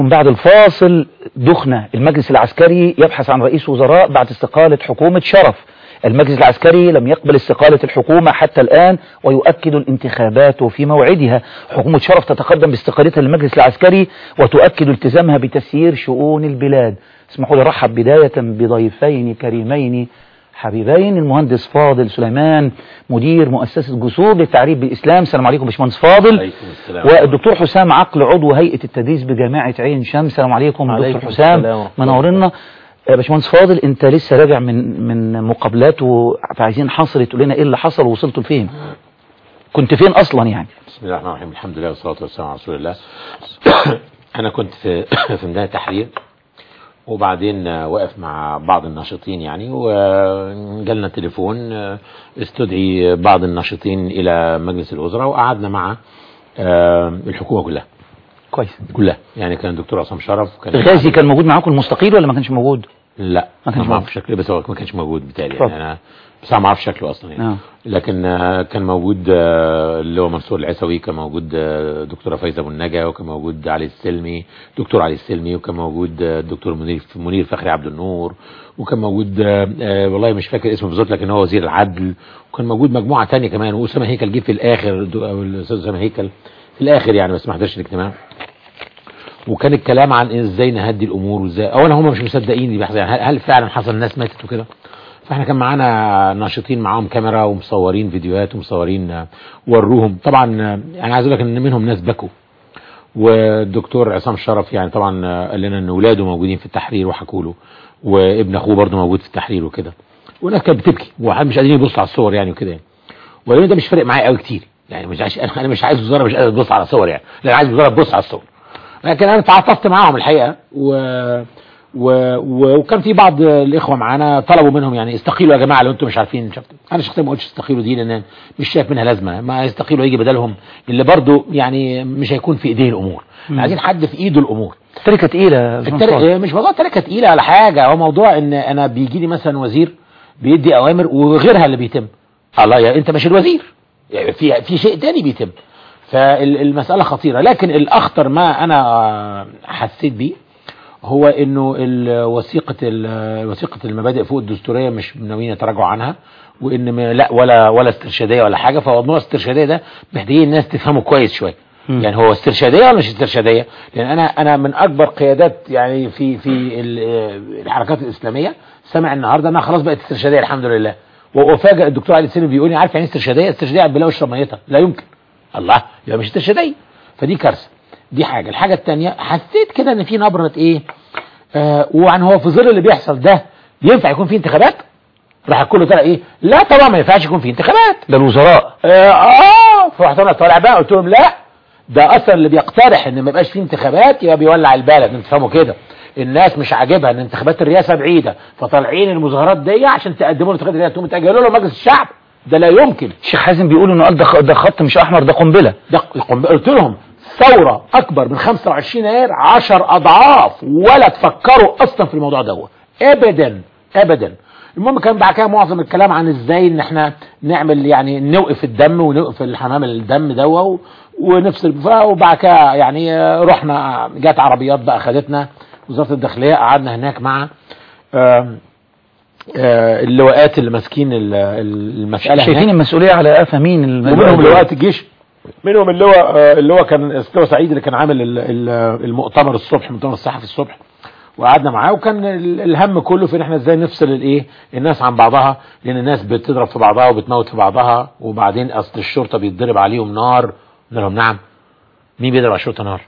بعد الفاصل دخنة المجلس العسكري يبحث عن رئيس وزراء بعد استقالة حكومة شرف المجلس العسكري لم يقبل استقالة الحكومة حتى الآن ويؤكد الانتخابات في موعدها حكومة شرف تتقدم باستقالتها للمجلس العسكري وتؤكد التزامها بتسيير شؤون البلاد اسمحوا لي ارحب بداية بضيفين كريمين حبيبين المهندس فاضل سليمان مدير مؤسسة جسور للتعريف بالإسلام السلام عليكم باشمهندس فاضل عليكم السلام. والدكتور حسام عقل عضو هيئة التدريس بجامعة عين شمس السلام عليكم عليكم دكتور حسام السلام ورحمة الله منورنا آه، باشمهندس فاضل انت لسه راجع من من مقابلات و- فعايزين حصر تقول لنا ايه اللي حصل ووصلتوا لفين كنت فين اصلا يعني بسم الله الرحمن الرحيم الحمد لله والصلاة والسلام على رسول الله أنا كنت في في ميدان التحرير وبعدين آه، واقف مع بعض الناشطين يعني وجالنا تليفون آه، استدعي بعض الناشطين إلى مجلس الوزراء وقعدنا مع آه، الحكومة كلها كويس كلها يعني كان الدكتور عصام شرف كان غازي كان موجود معاكم المستقيل ولا ما كانش موجود لا ما كانش ما اعرف شكله بس هو ما كانش موجود بالتالي اتفضل. يعني انا بس انا ما اعرفش شكله اصلا يعني آه. لكن آه، كان موجود آه، اللي هو منصور العسوي كان موجود آه، دكتوره فايزه ابو النجا وكان موجود علي السلمي دكتور علي السلمي وكان موجود آه، الدكتور منير منير فخري عبد النور وكان موجود آه، آه، والله مش فاكر اسمه بالظبط لكن هو وزير العدل وكان موجود مجموعه تانية كمان واسامه هيكل جه في الاخر دو- أو الاستاذ اسامه هيكل في الاخر يعني بس ما حضرش الاجتماع وكان الكلام عن ازاي نهدي الامور وازاي اولا هم مش مصدقين اللي بيحصل يعني هل- هل فعلا حصل ناس ماتت وكده فاحنا كان معانا ناشطين معاهم كاميرا ومصورين فيديوهات ومصورين آه، وروهم طبعا آه، انا عايز اقول لك ان منهم ناس بكوا والدكتور عصام شرف يعني طبعا آه، قال لنا ان اولاده موجودين في التحرير وحكوا له وابن اخوه برضه موجود في التحرير وكده والناس كانت بتبكي ومش قادرين يبصوا على الصور يعني وكده يعني ولكن ده مش فارق معايا قوي كتير يعني مش عايز انا مش عايز وزاره مش قادر تبص على الصور يعني لا أنا عايز وزاره تبص على الصور لكن انا تعاطفت معاهم الحقيقه و... و... و... وكان في بعض الاخوه معانا طلبوا منهم يعني استقيلوا يا جماعه لو انتم مش عارفين شفت. انا شخصيا ما قلتش استقيلوا دي لان مش شايف منها لازمه ما يستقيلوا يجي بدلهم اللي برضو يعني مش هيكون في ايديه الامور عايزين حد في ايده الامور تركة تقيلة يا باشمهندس فاضل. التر... مش موضوع تركه تقيله ولا حاجه هو موضوع ان انا بيجي لي مثلا وزير بيدي اوامر وغيرها اللي بيتم الله يا انت مش الوزير يعني في في شيء تاني بيتم فالمساله خطيره لكن الاخطر ما انا حسيت بيه هو انه ال- وثيقه ال- وثيقه المبادئ فوق الدستوريه مش ناويين يتراجعوا عنها وان ما- لا ولا ولا استرشاديه ولا حاجه فموضوع الاسترشاديه ده محتاجين الناس تفهمه كويس شويه مم. يعني هو استرشاديه ولا مش استرشاديه لان انا انا من اكبر قيادات يعني في في ال- الحركات الاسلاميه سمع النهارده انها خلاص بقت استرشاديه الحمد لله وافاجئ الدكتور علي السيني بيقول لي عارف يعني إيه استرشاديه استرشاديه قاعد بلاقي اشرب ميتها لا يمكن الله يبقى مش استرشاديه فدي كارثه دي حاجه الحاجه الثانيه حسيت كده ان في نبره ايه آه وعن هو في ظل اللي بيحصل ده ينفع يكون في انتخابات راح كله طلع ايه لا طبعا ما ينفعش يكون في انتخابات ده الوزراء اه, آه فرحت انا طالع بقى قلت لهم لا ده اصلا اللي بيقترح ان ما يبقاش فيه انتخابات يبقى بيولع البلد انتوا تفهموا كده الناس مش عاجبها ان انتخابات الرئاسه بعيده فطالعين المظاهرات دي عشان تقدموا الانتخابات الرئاسه تقوموا تاجلوا له مجلس الشعب ده لا يمكن الشيخ حازم بيقول انه قال ده خ- ده خط مش احمر ده قنبلة ده قم- قلت لهم ثورة أكبر من 25 يناير 10 أضعاف ولا تفكروا أصلا في الموضوع ده أبدا أبدا المهم كان بعد كده معظم الكلام عن ازاي ان احنا نعمل يعني نوقف الدم ونوقف الحمام الدم ده و- ونفصل فيها وبعد كده يعني آه، رحنا جت عربيات بقى خدتنا وزاره الداخليه قعدنا هناك مع آم، آه، اللواءات اللي ماسكين ال- ال- المساله هناك. شايفين المسؤولية على قفا مين الم- ومنهم لواءات الجيش منهم اللي هو آه، اللي هو كان استوى سعيد اللي كان عامل ال- ال- المؤتمر الصبح المؤتمر الصحفي الصبح وقعدنا معاه وكان ال- الهم كله في ان احنا ازاي نفصل الايه الناس عن بعضها لان الناس بتضرب في بعضها وبتموت في بعضها وبعدين اصل الشرطه بيتضرب عليهم نار قلنا لهم نعم مين بيضرب على الشرطه نار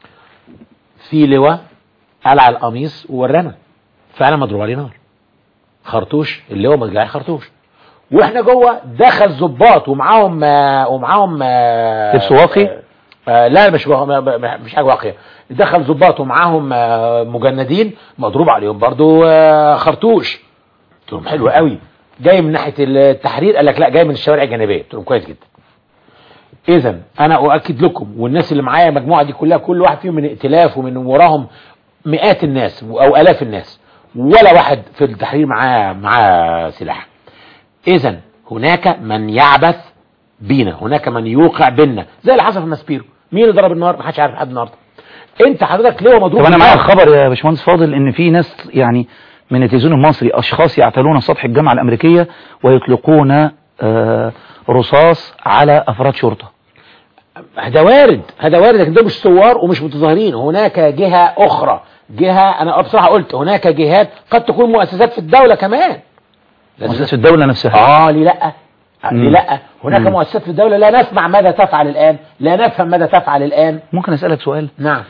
في لواء قلع القميص وورانا فعلا مضروب عليه نار خرطوش اللواء مجاعي خرطوش واحنا جوه دخل ظباط ومعاهم آه، ومعاهم آه، لبس واقي؟ آه، آه لا مش وا- ما- ما- مش حاجه واقيه دخل ظباط ومعاهم آه، مجندين مضروب عليهم برضو آه، خرطوش قلت لهم حلو قوي جاي من ناحيه التحرير قال لك لا جاي من الشوارع الجانبيه قلت لهم كويس جدا اذا انا اؤكد لكم والناس اللي معايا المجموعه دي كلها كل واحد فيهم من ائتلاف ومن وراهم مئات الناس او الاف الناس ولا واحد في التحرير معاه معاه سلاح اذا هناك من يعبث بينا هناك من يوقع بينا زي اللي حصل في ماسبيرو مين اللي ضرب النار ما حدش عارف لحد النهارده انت حضرتك ليه مضروب طب انا معايا بالنار؟ خبر يا باشمهندس فاضل ان في ناس يعني من التلفزيون المصري اشخاص يعتلون سطح الجامعه الامريكيه ويطلقون آه، رصاص على افراد شرطه هذا وارد هذا وارد لكن ده مش ثوار ومش متظاهرين هناك جهة أخرى جهة أنا بصراحة قلت هناك جهات قد تكون مؤسسات في الدولة كمان مؤسسات الدوله نفسها آه ليه لأ مم. ليه لأ هناك مم. مؤسسات في الدولة لا نسمع ماذا تفعل الآن لا نفهم ماذا تفعل الآن ممكن اسالك سؤال نعم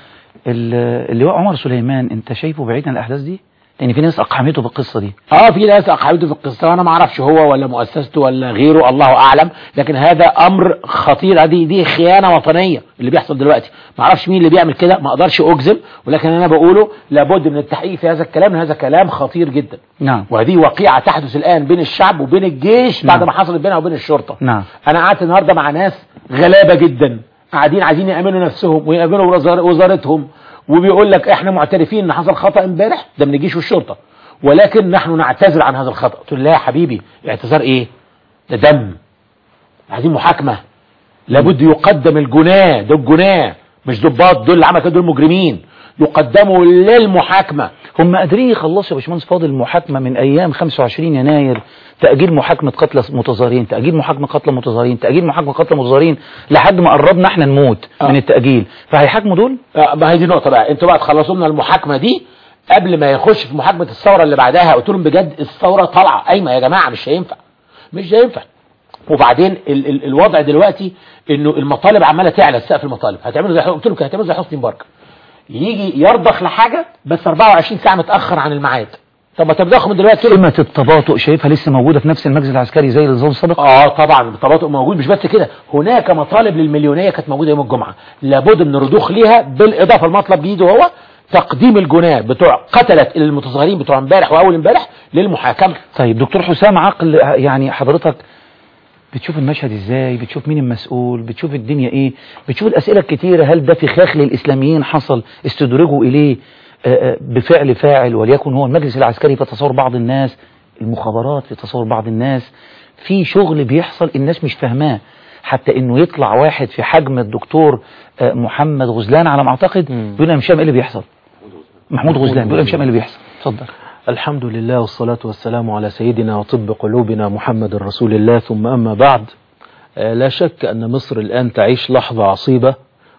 ال- اللواء عمر سليمان انت شايفه بعيد عن الاحداث دي لان في ناس اقحمته بالقصه دي اه في ناس اقعدوا في القصه وانا ما اعرفش هو ولا مؤسسته ولا غيره الله اعلم لكن هذا امر خطير دي دي خيانه وطنيه اللي بيحصل دلوقتي ما اعرفش مين اللي بيعمل كده ما اقدرش اجزم ولكن انا بقوله لابد من التحقيق في هذا الكلام هذا كلام خطير جدا نعم وهذه وقيعه تحدث الان بين الشعب وبين الجيش بعد نعم. ما حصلت بينها وبين الشرطه نعم انا قعدت النهارده مع ناس غلابه جدا قاعدين عايزين يامنوا نفسهم ويامنوا وزار- وزارتهم وبيقول لك احنا معترفين ان حصل خطا امبارح ده من الجيش والشرطه ولكن نحن نعتذر عن هذا الخطا قلت له لا يا حبيبي اعتذار ايه ده دم عايزين محاكمه لابد يقدم الجناه دول الجناه مش ضباط دول اللي عملوا كده دول مجرمين يقدموا للمحاكمه هم قادرين يخلصوا يا باشمهندس فاضل المحاكمه من ايام 25 يناير تاجيل محاكمه قتلى متظاهرين تاجيل محاكمه قتلى متظاهرين تاجيل محاكمه قتلى متظاهرين لحد ما قربنا احنا نموت آه. من التاجيل فهيحاكموا دول آه، ما هي دي نقطة بقى انتوا بقى تخلصوا لنا المحاكمة دي قبل ما يخش في محاكمة الثورة اللي بعدها قلت لهم بجد الثورة طالعة قايمة يا جماعة مش هينفع مش هينفع وبعدين ال ال الوضع دلوقتي انه المطالب عمالة تعلى سقف المطالب هتعملوا زي قلت لهم كده هتعملوا زي حسني مبارك يجي يرضخ لحاجة بس 24 ساعة متأخر عن الميعاد طب ما تبدأوا من دلوقتي تقولوا سمة التباطؤ شايفها لسه موجودة في نفس المجلس العسكري زي النظام السابق اه طبعا التباطؤ موجود مش بس كده هناك مطالب للمليونيه كانت موجوده يوم الجمعه لابد من الرضوخ ليها بالاضافه المطلب جديد وهو تقديم الجناه بتوع قتلت المتظاهرين بتوع امبارح واول امبارح للمحاكمه طيب دكتور حسام عقل يعني حضرتك بتشوف المشهد ازاي بتشوف مين المسؤول بتشوف الدنيا ايه بتشوف الاسئله الكتيره هل ده فخاخ للاسلاميين حصل استدرجوا اليه آه، آه، بفعل فاعل وليكن هو المجلس العسكري في تصور بعض الناس المخابرات في تصور بعض الناس في شغل بيحصل الناس مش فاهماه حتى انه يطلع واحد في حجم الدكتور آه، محمد غزلان على ما اعتقد مم. بيقول انا مش فاهم ايه اللي بيحصل محمود غزلان بيقول انا مش فاهم ايه اللي بيحصل اتفضل الحمد لله والصلاة والسلام على سيدنا وطب قلوبنا محمد رسول الله ثم أما بعد آه، لا شك أن مصر الآن تعيش لحظة عصيبة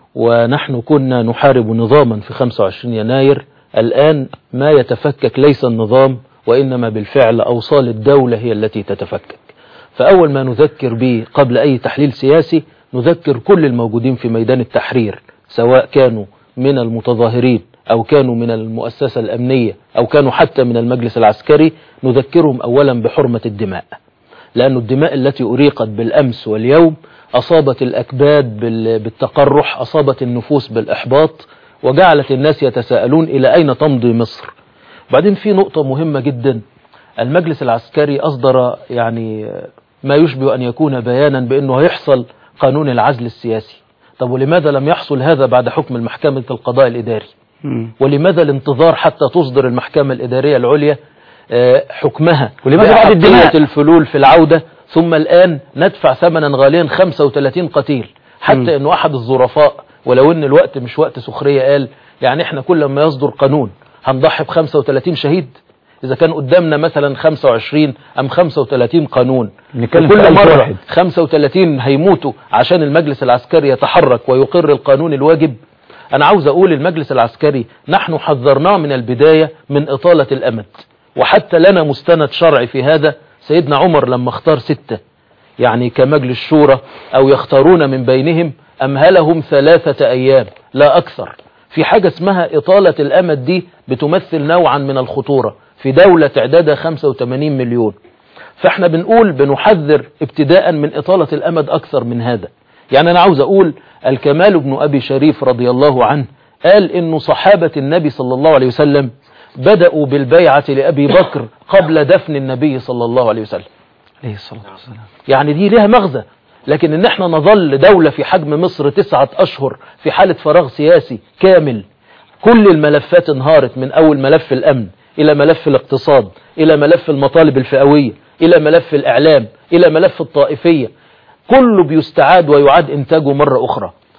ونحن كنا نحارب نظاما في 25 يناير الآن ما يتفكك ليس النظام وإنما بالفعل أوصال الدولة هي التي تتفكك فأول ما نذكر به قبل أي تحليل سياسي نذكر كل الموجودين في ميدان التحرير سواء كانوا من المتظاهرين أو كانوا من المؤسسة الأمنية أو كانوا حتى من المجلس العسكري نذكرهم أولا بحرمة الدماء لأن الدماء التي أريقت بالأمس واليوم أصابت الأكباد بال- بالتقرح أصابت النفوس بالإحباط وجعلت الناس يتساءلون إلى أين تمضي مصر بعدين في نقطة مهمة جدا المجلس العسكري أصدر يعني ما يشبه أن يكون بيانا بأنه هيحصل قانون العزل السياسي طب ولماذا لم يحصل هذا بعد حكم المحكمة القضاء الإداري ولماذا الانتظار حتى تصدر المحكمة الإدارية العليا آه، حكمها ولماذا بعد بأحقية الدماء؟ الفلول في العودة ثم الآن ندفع ثمنا غاليا 35 قتيل حتى مم. أنه أحد الظرفاء ولو أن الوقت مش وقت سخرية قال يعني احنا كل ما يصدر قانون هنضحي ب 35 شهيد إذا كان قدامنا مثلا 25 أم 35 قانون نتكلم في كل ألف مرة واحد. 35 هيموتوا عشان المجلس العسكري يتحرك ويقر القانون الواجب أنا عاوز أقول المجلس العسكري نحن حذرناه من البداية من إطالة الأمد وحتى لنا مستند شرعي في هذا سيدنا عمر لما اختار ستة يعني كمجلس شورى أو يختارون من بينهم أمهلهم ثلاثة أيام لا أكثر في حاجة اسمها إطالة الأمد دي بتمثل نوعا من الخطورة في دولة تعدادها 85 مليون فاحنا بنقول بنحذر ابتداء من إطالة الأمد أكثر من هذا يعني أنا عاوز أقول الكمال بن أبي شريف رضي الله عنه قال إنه صحابة النبي صلى الله عليه وسلم بدأوا بالبيعة لأبي بكر قبل دفن النبي صلى الله عليه وسلم عليه الصلاة والسلام يعني دي لها مغزى لكن ان احنا نظل دولة في حجم مصر تسعة اشهر في حالة فراغ سياسي كامل كل الملفات انهارت من اول ملف الامن الى ملف الاقتصاد الى ملف المطالب الفئوية الى ملف الاعلام الى ملف الطائفية كله بيستعاد ويعاد انتاجه مرة اخرى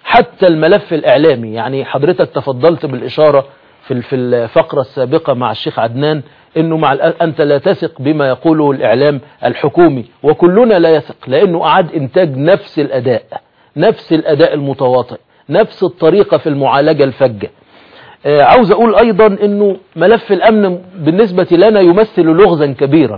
حتى الملف الإعلامي يعني حضرتك تفضلت بالإشارة في في الفقرة السابقة مع الشيخ عدنان انه مع الأ- انت لا تثق بما يقوله الاعلام الحكومي وكلنا لا يثق لانه اعاد انتاج نفس الاداء نفس الاداء المتواطئ نفس الطريقة في المعالجة الفجة آه، عاوز اقول ايضا انه ملف الامن بالنسبة لنا يمثل لغزا كبيرا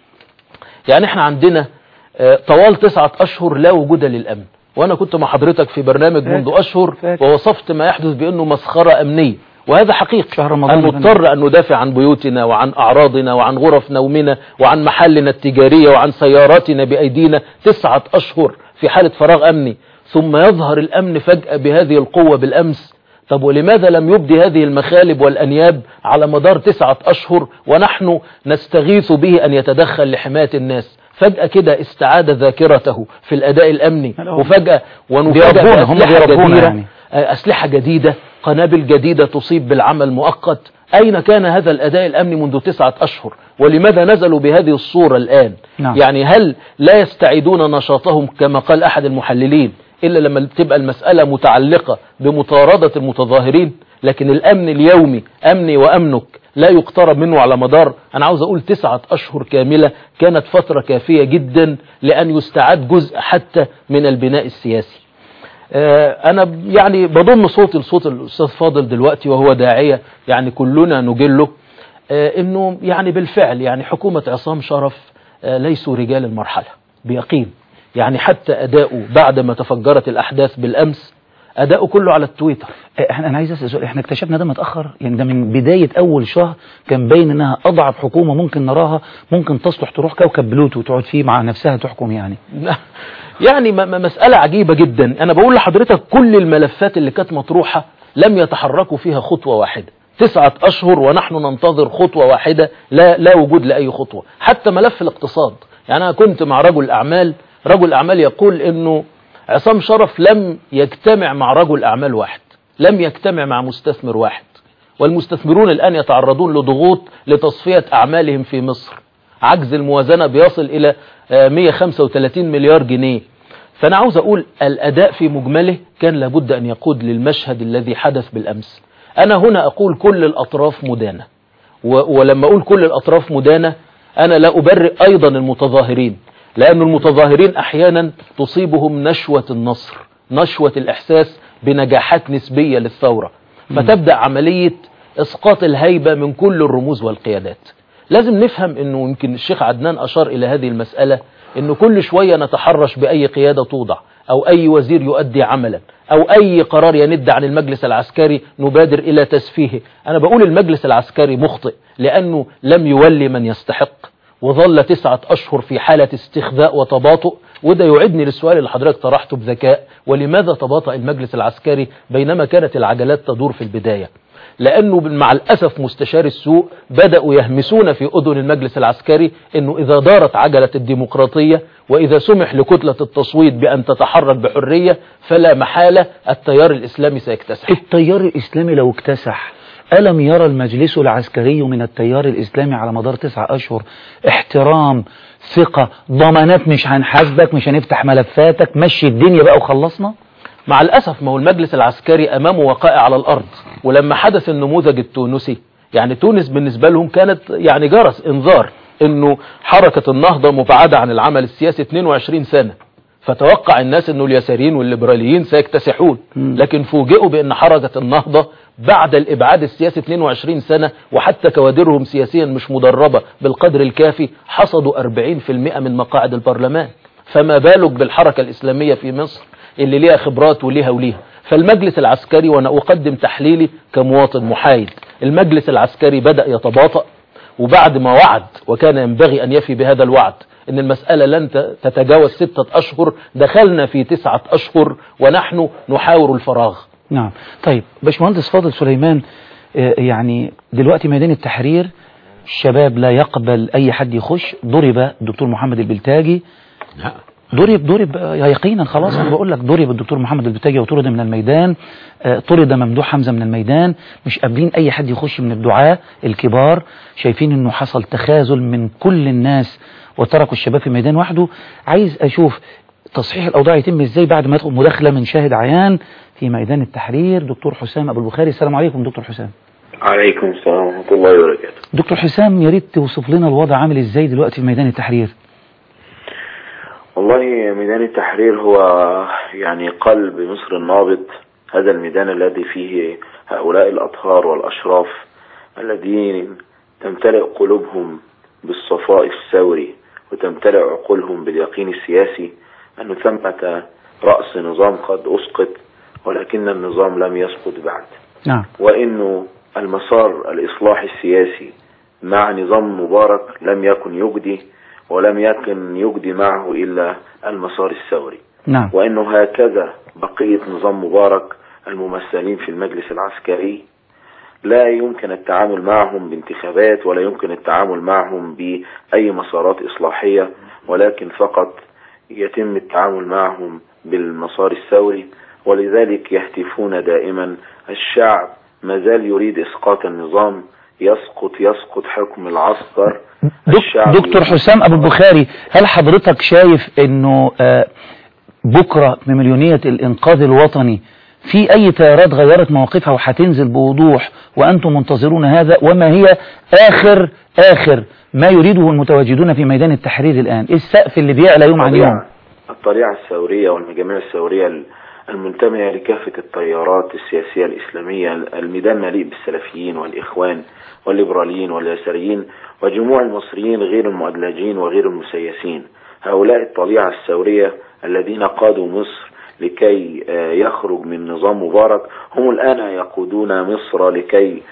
يعني احنا عندنا آه، طوال تسعة اشهر لا وجود للامن وانا كنت مع حضرتك في برنامج منذ فاكر. اشهر فاكر. ووصفت ما يحدث بانه مسخرة امنية وهذا حقيقي شهر رمضان أن اللي نضطر أن ندافع عن بيوتنا وعن أعراضنا وعن غرف نومنا وعن محلنا التجارية وعن سياراتنا بأيدينا تسعة أشهر في حالة فراغ أمني ثم يظهر الأمن فجأة بهذه القوة بالأمس طب ولماذا لم يبدي هذه المخالب والأنياب على مدار تسعة أشهر ونحن نستغيث به أن يتدخل لحماية الناس فجأة كده استعاد ذاكرته في الأداء الأمني لا، وفجأة ونفاجأ بيربونا، هم بأسلحة بيربونا جديدة يعني. أسلحة جديدة قنابل جديدة تصيب بالعمل مؤقت أين كان هذا الأداء الأمني منذ تسعة أشهر ولماذا نزلوا بهذه الصورة الآن نعم. يعني هل لا يستعيدون نشاطهم كما قال أحد المحللين إلا لما تبقى المسألة متعلقة بمطاردة المتظاهرين لكن الأمن اليومي أمني وأمنك لا يقترب منه على مدار أنا عاوز أقول تسعة أشهر كاملة كانت فترة كافية جدا لأن يستعاد جزء حتى من البناء السياسي آه، انا ب- يعني بضم صوتي لصوت الاستاذ فاضل دلوقتي وهو داعية يعني كلنا نجله آه، انه يعني بالفعل يعني حكومة عصام شرف آه، ليسوا رجال المرحلة بيقين يعني حتى اداؤه بعد ما تفجرت الاحداث بالامس اداؤه كله على التويتر احنا انا عايز اسال سؤال احنا اكتشفنا ده متاخر يعني ده من بدايه اول شهر كان باين انها اضعف حكومه ممكن نراها ممكن تصلح تروح كوكب بلوتو وتقعد فيه مع نفسها تحكم يعني يعني م- م- مسألة عجيبة جدا أنا بقول لحضرتك كل الملفات اللي كانت مطروحة لم يتحركوا فيها خطوة واحدة تسعة أشهر ونحن ننتظر خطوة واحدة لا, لا وجود لأي خطوة حتى ملف الاقتصاد يعني أنا كنت مع رجل أعمال رجل أعمال يقول أنه عصام شرف لم يجتمع مع رجل أعمال واحد لم يجتمع مع مستثمر واحد والمستثمرون الآن يتعرضون لضغوط لتصفية أعمالهم في مصر عجز الموازنة بيصل إلى آه، 135 مليار جنيه فأنا عاوز أقول الأداء في مجمله كان لابد أن يقود للمشهد الذي حدث بالأمس أنا هنا أقول كل الأطراف مدانة و- ولما أقول كل الأطراف مدانة أنا لا أبرئ أيضا المتظاهرين لأن المتظاهرين أحيانا تصيبهم نشوة النصر نشوة الإحساس بنجاحات نسبية للثورة فتبدأ عملية إسقاط الهيبة من كل الرموز والقيادات لازم نفهم أنه يمكن الشيخ عدنان أشار إلى هذه المسألة أنه كل شوية نتحرش بأي قيادة توضع أو أي وزير يؤدي عملا أو أي قرار يند عن المجلس العسكري نبادر إلى تسفيهه أنا بقول المجلس العسكري مخطئ لأنه لم يولي من يستحق وظل تسعة أشهر في حالة استخذاء وتباطؤ وده يعدني للسؤال اللي حضرتك طرحته بذكاء ولماذا تباطأ المجلس العسكري بينما كانت العجلات تدور في البداية لأنه مع الأسف مستشار السوء بدأوا يهمسون في أذن المجلس العسكري أنه إذا دارت عجلة الديمقراطية وإذا سمح لكتلة التصويت بأن تتحرك بحرية فلا محالة التيار الإسلامي سيكتسح التيار الإسلامي لو اكتسح ألم يرى المجلس العسكري من التيار الإسلامي على مدار تسعة أشهر احترام ثقة ضمانات مش هنحاسبك مش هنفتح ملفاتك مشي الدنيا بقى وخلصنا مع الأسف ما هو المجلس العسكري أمامه وقائع على الأرض ولما حدث النموذج التونسي يعني تونس بالنسبة لهم كانت يعني جرس انذار انه حركة النهضة مبعدة عن العمل السياسي 22 سنة فتوقع الناس انه اليساريين والليبراليين سيكتسحون مم. لكن فوجئوا بان حركة النهضة بعد الابعاد السياسي 22 سنة وحتى كوادرهم سياسيا مش مدربة بالقدر الكافي حصدوا 40% من مقاعد البرلمان فما بالك بالحركة الإسلامية في مصر اللي ليها خبرات وليها وليها فالمجلس العسكري وأنا أقدم تحليلي كمواطن محايد المجلس العسكري بدأ يتباطأ وبعد ما وعد وكان ينبغي أن يفي بهذا الوعد ان المسألة لن ت- تتجاوز ستة أشهر دخلنا في تسعة أشهر ونحن نحاور الفراغ نعم طيب باشمهندس فاضل سليمان آه، يعني دلوقتي ميدان التحرير الشباب لا يقبل أي حد يخش ضرب الدكتور محمد البلتاجي لا ضرب ضرب آه، يقينا خلاص انا بقول لك ضرب الدكتور محمد البتاجي وطرد من الميدان آه، طرد ممدوح حمزه من الميدان مش قابلين اي حد يخش من الدعاة الكبار شايفين انه حصل تخاذل من كل الناس وتركوا الشباب في الميدان وحده عايز اشوف تصحيح الأوضاع يتم إزاي بعد ما يدخل مداخلة من شاهد عيان في ميدان التحرير دكتور حسام أبو البخاري السلام عليكم دكتور حسام عليكم السلام ورحمة الله وبركاته دكتور حسام يا ريت توصف لنا الوضع عامل إزاي دلوقتي في ميدان التحرير والله ميدان التحرير هو يعني قلب مصر النابض هذا الميدان الذي فيه هؤلاء الأطهار والأشراف الذين تمتلئ قلوبهم بالصفاء الثوري وتمتلئ عقولهم باليقين السياسي أن ثمة رأس نظام قد أسقط ولكن النظام لم يسقط بعد نعم وإنه المسار الإصلاح السياسي مع نظام مبارك لم يكن يجدي ولم يكن يجدي معه إلا المسار الثوري نعم وأنه هكذا بقية نظام مبارك الممثلين في المجلس العسكري لا يمكن التعامل معهم بانتخابات ولا يمكن التعامل معهم بأي مسارات إصلاحية ولكن فقط يتم التعامل معهم بالمسار الثوري ولذلك يهتفون دائما الشعب ما زال يريد إسقاط النظام يسقط يسقط حكم العسكر دك دكتور حسام أبو البخاري هل حضرتك شايف أنه آه بكرة بمليونية الإنقاذ الوطني في أي تيارات غيرت مواقفها وهتنزل بوضوح وأنتم منتظرون هذا وما هي آخر آخر ما يريده المتواجدون في ميدان التحرير الآن إيه السقف اللي بيعلى يوم عن يوم الطليعة الثورية والمجاميع الثورية المنتمية لكافة التيارات السياسية الإسلامية الميدان مليء بالسلفيين والإخوان والليبراليين واليساريين وجموع المصريين غير المؤدلجين وغير المسيسين هؤلاء الطليعة الثورية الذين قادوا مصر لكي يخرج من نظام مبارك هم الآن يقودون مصر لكي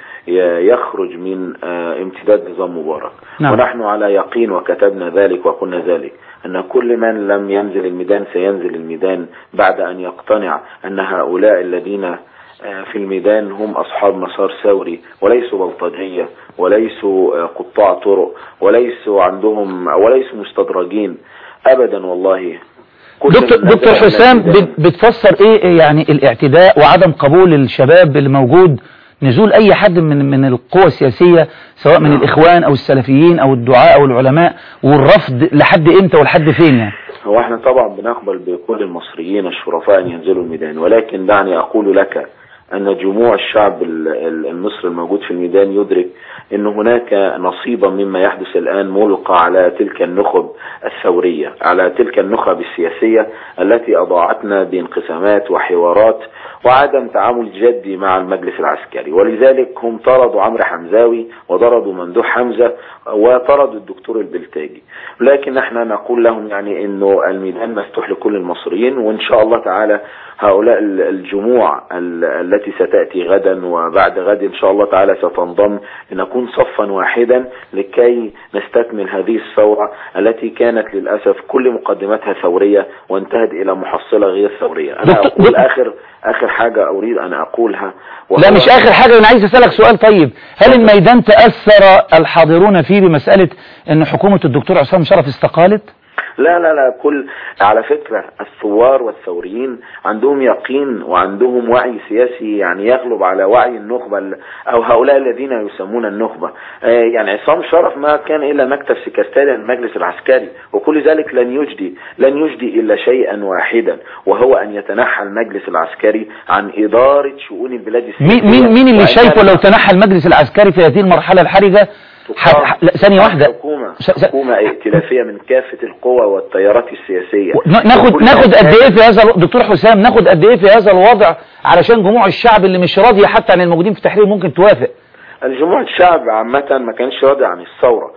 يخرج من امتداد نظام مبارك نعم. ونحن على يقين وكتبنا ذلك وقلنا ذلك أن كل من لم ينزل الميدان سينزل الميدان بعد أن يقتنع أن هؤلاء الذين في الميدان هم أصحاب مسار ثوري وليسوا بلطجية وليسوا قطاع طرق وليسوا عندهم وليسوا مستدرجين أبدا والله كل دكتور, من دكتور نزل حسام الميدان- بت- بتفسر ايه يعني الاعتداء وعدم قبول الشباب اللي موجود نزول اي حد من من القوى السياسية سواء من نعم. الاخوان او السلفيين او الدعاء او العلماء والرفض لحد امتى ولحد فين يعني هو احنا طبعا بنقبل بكل المصريين الشرفاء ان ينزلوا الميدان ولكن دعني اقول لك ان جموع الشعب ال- ال- المصري الموجود في الميدان يدرك ان هناك نصيبا مما يحدث الان ملقى على تلك النخب الثورية على تلك النخب السياسية التي اضاعتنا بانقسامات وحوارات وعدم تعامل جدي مع المجلس العسكري ولذلك هم طردوا عمرو حمزاوي وطردوا ممدوح حمزة وطردوا الدكتور البلتاجي لكن احنا نقول لهم يعني انه الميدان مفتوح لكل المصريين وان شاء الله تعالى هؤلاء ال- الجموع ال- التي ستأتي غدا وبعد غد ان شاء الله تعالى ستنضم لنكون صفا واحدا لكي نستكمل هذه الثورة التي كانت للأسف كل مقدماتها ثورية وانتهت إلى محصلة غير ثورية أنا دكتور- أقول آخر آخر حاجة أريد أن أقولها لا وهو- مش اخر حاجة انا عايز اسألك سؤال طيب هل الميدان تأثر الحاضرون فيه بمسألة ان حكومة الدكتور عصام شرف استقالت لا لا لا كل على فكرة الثوار والثوريين عندهم يقين وعندهم وعي سياسي يعني يغلب على وعي النخبة ال- أو هؤلاء الذين يسمون النخبة آه، يعني عصام شرف ما كان إلا مكتب سكرتاري المجلس العسكري وكل ذلك لن يجدي لن يجدي إلا شيئا واحدا وهو أن يتنحى المجلس العسكري عن إدارة شؤون البلاد السياسية مين مين مين اللي وأن شايفه لو يتنحى- تنحى المجلس العسكري في هذه المرحلة الحرجة ح- ح- لا ثانية واحدة حكومة س- س- حكومة ائتلافية من كافة القوى والتيارات السياسية ن- ناخد وكل ناخد قد هذا- ايه في هذا الو- دكتور حسام ناخد قد ايه في هذا الوضع علشان جموع الشعب اللي مش راضية حتى عن الموجودين في التحرير ممكن توافق الجموع الشعب عامة ما كانش راضي عن الثورة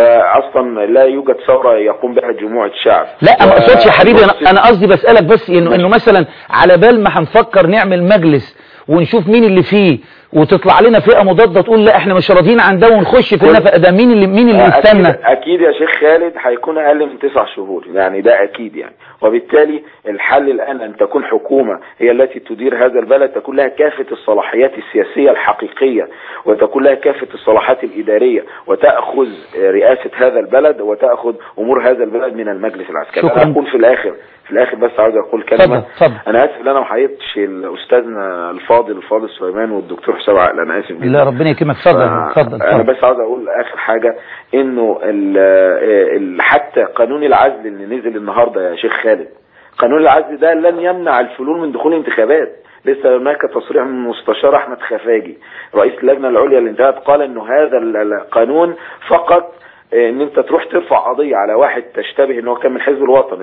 واصلا لا يوجد ثورة يقوم بها جموع الشعب لا ما و- اقصدش يا حبيبي انا بص- انا قصدي بسالك بس انه انه مثلا على بال ما هنفكر نعمل مجلس ونشوف مين اللي فيه وتطلع لنا فئه مضاده تقول لا احنا مش راضيين عن ده ونخش في النفق ده مين اللي مين اللي يستنى أكيد, أكيد يا شيخ خالد هيكون أقل من تسع شهور يعني ده أكيد يعني وبالتالي الحل الآن أن تكون حكومة هي التي تدير هذا البلد تكون لها كافة الصلاحيات السياسية الحقيقية وتكون لها كافة الصلاحات الإدارية وتأخذ رئاسة هذا البلد وتأخذ أمور هذا البلد من المجلس العسكري شكراً. أنا أقول في الآخر في الآخر بس عاوز أقول كلمة اتفضل اتفضل أنا آسف إن أنا ما حيطش الأستاذنا الفاضل الفاضل سليمان والدكتور حسام عقل أنا آسف جدا لا ربنا يكرمك اتفضل اتفضل انا اتفضل بس عاوز اقول اخر حاجة انه ال ال حتى قانون العزل اللي نزل النهاردة يا شيخ خالد قانون العزل ده لن يمنع الفلول من دخول انتخابات لسه هناك تصريح من المستشار احمد خفاجي رئيس اللجنه العليا للانتخابات قال انه هذا ال- القانون فقط آه، ان انت تروح ترفع قضيه على واحد تشتبه ان هو كان من الحزب الوطني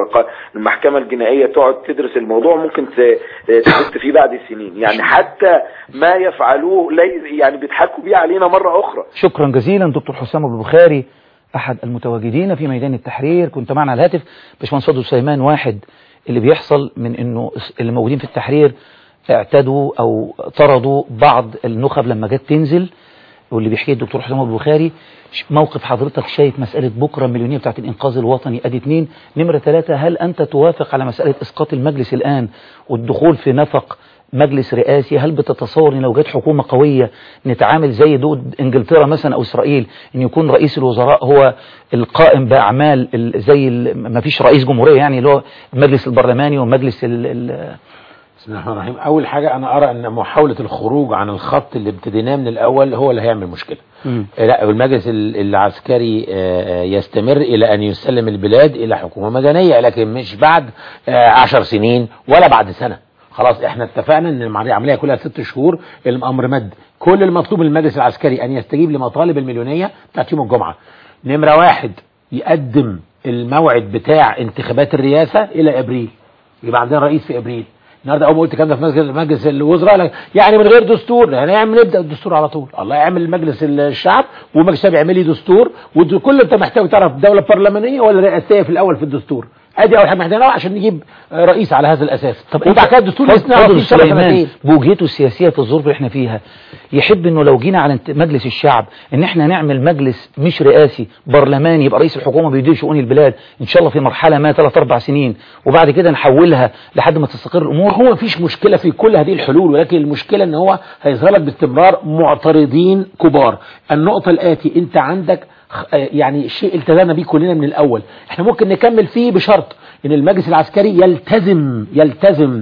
فالمحكمه الجنائيه تقعد تدرس الموضوع ممكن ت- تفت فيه بعد سنين يعني حتى ما يفعلوه لي- يعني بيضحكوا بيه علينا مره اخرى شكرا جزيلا دكتور حسام ابو البخاري احد المتواجدين في ميدان التحرير كنت معنا على الهاتف باشمهندس فضل سليمان واحد اللي بيحصل من انه اللي موجودين في التحرير اعتدوا او طردوا بعض النخب لما جت تنزل واللي بيحكيه الدكتور حسام ابو البخاري ش- موقف حضرتك شايف مسألة بكرة المليونية بتاعت الإنقاذ الوطني أدي اتنين نمرة ثلاثة هل أنت توافق على مسألة إسقاط المجلس الآن والدخول في نفق مجلس رئاسي هل بتتصور ان لو جت حكومة قوية نتعامل زي دول انجلترا مثلا او اسرائيل ان يكون رئيس الوزراء هو القائم باعمال ال- زي ال- ما فيش رئيس جمهورية يعني اللي هو المجلس البرلماني ومجلس ال ال بسم الله الرحمن الرحيم اول حاجه انا ارى ان محاوله الخروج عن الخط اللي ابتديناه من الاول هو اللي هيعمل مشكله مم. لا المجلس ال- العسكري آه، آه، يستمر الى ان يسلم البلاد الى حكومه مدنيه لكن مش بعد آه، عشر سنين ولا بعد سنه خلاص احنا اتفقنا ان العمليه كلها ست شهور الامر مد كل المطلوب من المجلس العسكري ان يستجيب لمطالب المليونيه بتاعت يوم الجمعه نمره واحد يقدم الموعد بتاع انتخابات الرئاسه الى ابريل يبقى عندنا رئيس في ابريل النهارده اول ما قلت الكلام ده في مجلس مجلس الوزراء لك يعني من غير دستور يعني نعمل نبدا الدستور على طول الله يعمل مجلس الشعب ومجلس الشعب يعمل لي دستور وكل انت محتاج تعرف دوله برلمانيه ولا رئاسيه في الاول في الدستور ادي اول حاجه محتاجينها عشان نجيب آه، رئيس على هذا الاساس طب وبعد كده الدستور يصنع فضل فيه سنة سليمان سنتين. بوجهته السياسية في الظروف اللي احنا فيها يحب انه لو جينا على انت- مجلس الشعب ان احنا نعمل مجلس مش رئاسي برلماني يبقى رئيس الحكومة بيدير شؤون البلاد ان شاء الله في مرحلة ما ثلاث اربع سنين وبعد كده نحولها لحد ما تستقر الامور هو مفيش مشكلة في كل هذه الحلول ولكن المشكلة ان هو هيظهر لك باستمرار معترضين كبار النقطة الآتي انت عندك خ- آه، يعني شيء التزمنا بيه كلنا من الأول احنا ممكن نكمل فيه بشرط ان المجلس العسكري يلتزم يلتزم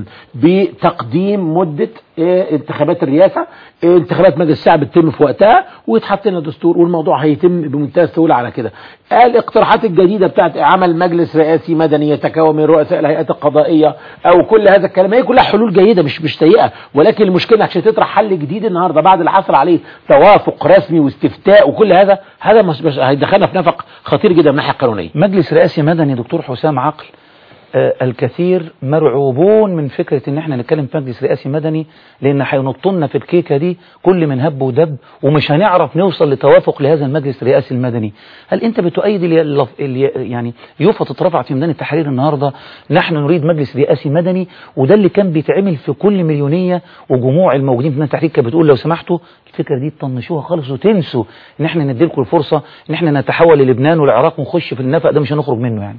بتقديم مدة آه، انتخابات الرئاسة آه، انتخابات مجلس الشعب تتم في وقتها ويتحط لنا دستور والموضوع هيتم بمنتهى السهولة على كده الاقتراحات الجديدة بتاعت عمل مجلس رئاسي مدني يتكون من رؤساء الهيئات القضائية او كل هذا الكلام هي كلها حلول جيدة مش مش سيئة ولكن المشكلة عشان تطرح حل جديد النهاردة بعد اللي حصل عليه توافق رسمي واستفتاء وكل هذا هذا مش مش هيدخلنا في نفق خطير جدا من الناحية القانونية مجلس رئاسي مدني دكتور حسام عقل آه، الكثير مرعوبون من فكرة ان احنا نتكلم في مجلس رئاسي مدني لان هينطلنا في الكيكة دي كل من هب ودب ومش هنعرف نوصل لتوافق لهذا المجلس الرئاسي المدني هل انت بتؤيد اللي اللف- اللي يعني يوفى تترفع في ميدان التحرير النهاردة نحن نريد مجلس رئاسي مدني وده اللي كان بيتعمل في كل مليونية وجموع الموجودين في ميدان التحرير كانت بتقول لو سمحتوا الفكرة دي تطنشوها خالص وتنسوا ان احنا نديلكم الفرصة ان احنا نتحول للبنان والعراق ونخش في النفق ده مش هنخرج منه يعني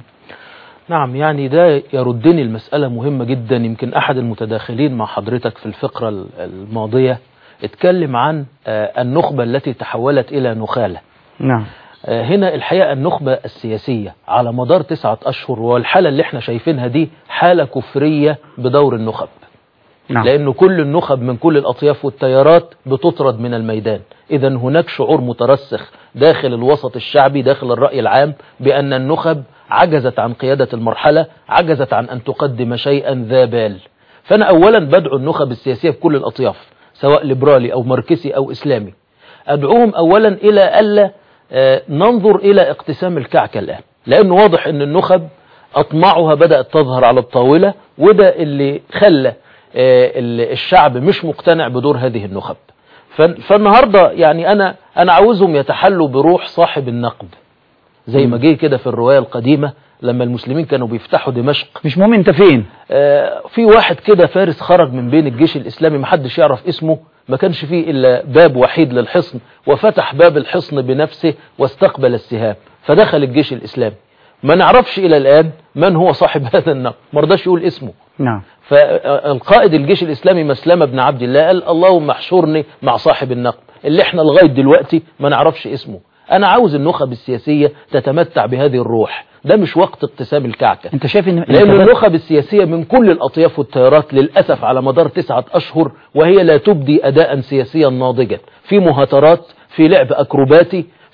نعم يعني ده يردني المسألة مهمة جدا يمكن أحد المتداخلين مع حضرتك في الفقرة ال- الماضية اتكلم عن آه، النخبة التي تحولت إلى نخالة نعم آه، هنا الحقيقة النخبة السياسية على مدار تسعة أشهر والحالة اللي احنا شايفينها دي حالة كفرية بدور النخب نعم لأن كل النخب من كل الأطياف والتيارات بتطرد من الميدان إذا هناك شعور مترسخ داخل الوسط الشعبي داخل الرأي العام بأن النخب عجزت عن قيادة المرحلة عجزت عن أن تقدم شيئا ذا بال فأنا أولا بدعو النخب السياسية في كل الأطياف سواء ليبرالي أو ماركسي أو إسلامي أدعوهم أولا إلى ألا آه، ننظر إلى اقتسام الكعكة الآن لأنه واضح أن النخب أطماعها بدأت تظهر على الطاولة وده اللي خلى آه، ال- الشعب مش مقتنع بدور هذه النخب ف- فالنهاردة يعني أنا أنا عاوزهم يتحلوا بروح صاحب النقد زي ما جه كده في الرواية القديمة لما المسلمين كانوا بيفتحوا دمشق مش مهم انت فين آه، في واحد كده فارس خرج من بين الجيش الإسلامي محدش يعرف اسمه ما كانش فيه إلا باب وحيد للحصن وفتح باب الحصن بنفسه واستقبل السهام فدخل الجيش الإسلامي ما نعرفش إلى الآن من هو صاحب هذا النقد ما رضاش يقول اسمه نعم فالقائد الجيش الإسلامي مسلمة بن عبد الله قال اللهم احشرني مع صاحب النقد اللي احنا لغاية دلوقتي ما نعرفش اسمه أنا عاوز النخب السياسية تتمتع بهذه الروح ده مش وقت اقتسام الكعكة انت شايف ان لأن الانتخابات- النخب السياسية من كل الأطياف والتيارات للأسف على مدار تسعة أشهر وهي لا تبدي أداء سياسيا ناضجا في مهاترات في لعب أكروباتي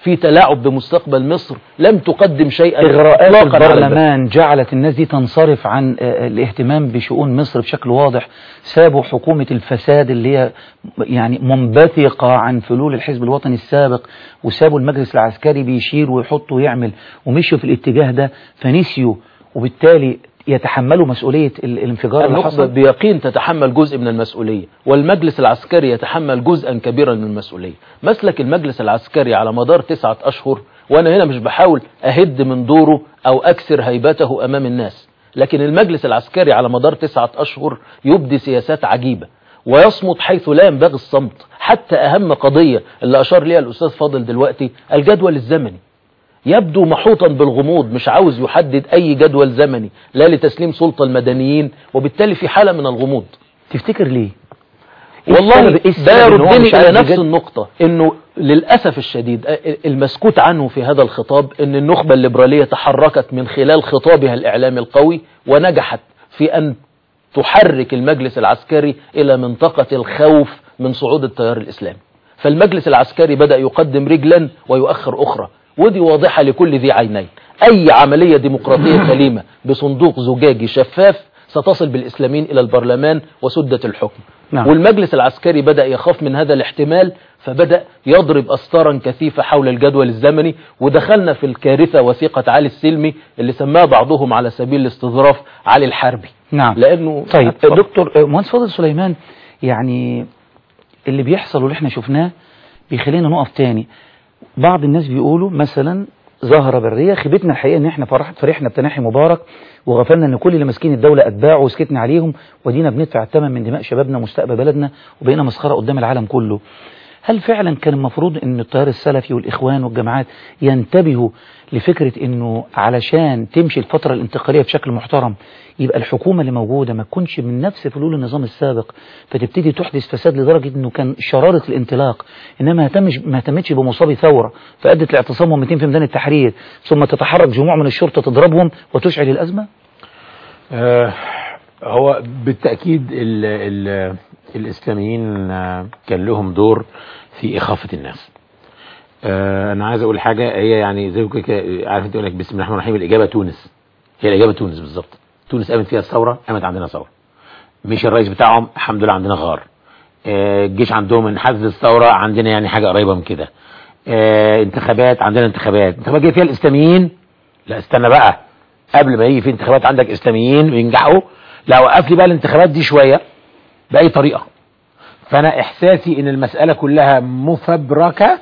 في تلاعب بمستقبل مصر لم تقدم شيئا إغراءات إطلاقاً على البلد. البرلمان جعلت الناس دي تنصرف عن آه، الاهتمام بشؤون مصر بشكل واضح سابوا حكومة الفساد اللي هي يعني منبثقة عن فلول الحزب الوطني السابق وسابوا المجلس العسكري بيشير ويحط ويعمل ومشوا في الاتجاه ده فنسيوا وبالتالي يتحملوا مسؤولية ال- الانفجار اللي النخبة حصل بيقين تتحمل جزء من المسؤولية والمجلس العسكري يتحمل جزءا كبيرا من المسؤولية مسلك المجلس العسكري على مدار تسعة أشهر وأنا هنا مش بحاول أهد من دوره أو أكسر هيبته أمام الناس لكن المجلس العسكري على مدار تسعة أشهر يبدي سياسات عجيبة ويصمت حيث لا ينبغي الصمت حتى أهم قضية اللي أشار ليها الأستاذ فاضل دلوقتي الجدول الزمني يبدو محوطا بالغموض مش عاوز يحدد أي جدول زمني لا لتسليم سلطة المدنيين وبالتالي في حالة من الغموض تفتكر ليه إيه والله السبب- إيه السبب ده إن هو يردني مش عارف الى نفس يجد- النقطة انه للأسف الشديد آه، المسكوت عنه في هذا الخطاب ان النخبة الليبرالية تحركت من خلال خطابها الاعلامي القوي ونجحت في ان تحرك المجلس العسكري الى منطقة الخوف من صعود التيار الاسلامي فالمجلس العسكري بدأ يقدم رجلا ويؤخر اخرى ودي واضحة لكل ذي عينين اي عملية ديمقراطية سليمة بصندوق زجاجي شفاف ستصل بالاسلاميين الى البرلمان وسدة الحكم نعم. والمجلس العسكري بدأ يخاف من هذا الاحتمال فبدأ يضرب أسطارا كثيفة حول الجدول الزمني ودخلنا في الكارثة وثيقة علي السلمي اللي سماها بعضهم على سبيل الاستظراف علي الحربي نعم لأنه طيب اتفضل. دكتور آه، مهندس فاضل سليمان يعني اللي بيحصل واللي احنا شفناه بيخلينا نقف تاني بعض الناس بيقولوا مثلا ظاهرة برية خيبتنا الحقيقة ان احنا فرح فرحنا بتنحي مبارك وغفلنا ان كل اللي ماسكين الدولة اتباعوا وسكتنا عليهم ودينا بندفع الثمن من دماء شبابنا ومستقبل بلدنا وبقينا مسخرة قدام العالم كله هل فعلا كان المفروض ان التيار السلفي والاخوان والجماعات ينتبهوا لفكرة انه علشان تمشي الفترة الانتقالية بشكل محترم يبقى الحكومة اللي موجودة ما تكونش من نفس فلول النظام السابق فتبتدي تحدث فساد لدرجة انه كان شرارة الانطلاق انما ما اهتمش ما اهتمتش بمصابي ثورة فادت لاعتصامهم 200 في ميدان التحرير ثم تتحرك جموع من الشرطة تضربهم وتشعل الازمة آه، هو بالتأكيد ال ال الإسلاميين آه، كان لهم دور في إخافة الناس آه، أنا عايز أقول حاجة هي يعني زي ما كده- كده عارف أنت يقول لك بسم الله الرحمن الرحيم الإجابة تونس هي الإجابة تونس بالظبط تونس قامت فيها الثورة قامت عندنا ثورة مش الرئيس بتاعهم الحمد لله عندنا غار آه، الجيش عندهم انحاز للثورة عندنا يعني حاجة قريبة من كده آه، انتخابات عندنا انتخابات انتخابات جاي فيها الإسلاميين لا استنى بقى قبل ما يجي في انتخابات عندك اسلاميين وينجحوا لا وقف لي بقى الانتخابات دي شويه باي طريقه فانا احساسي ان المساله كلها مفبركه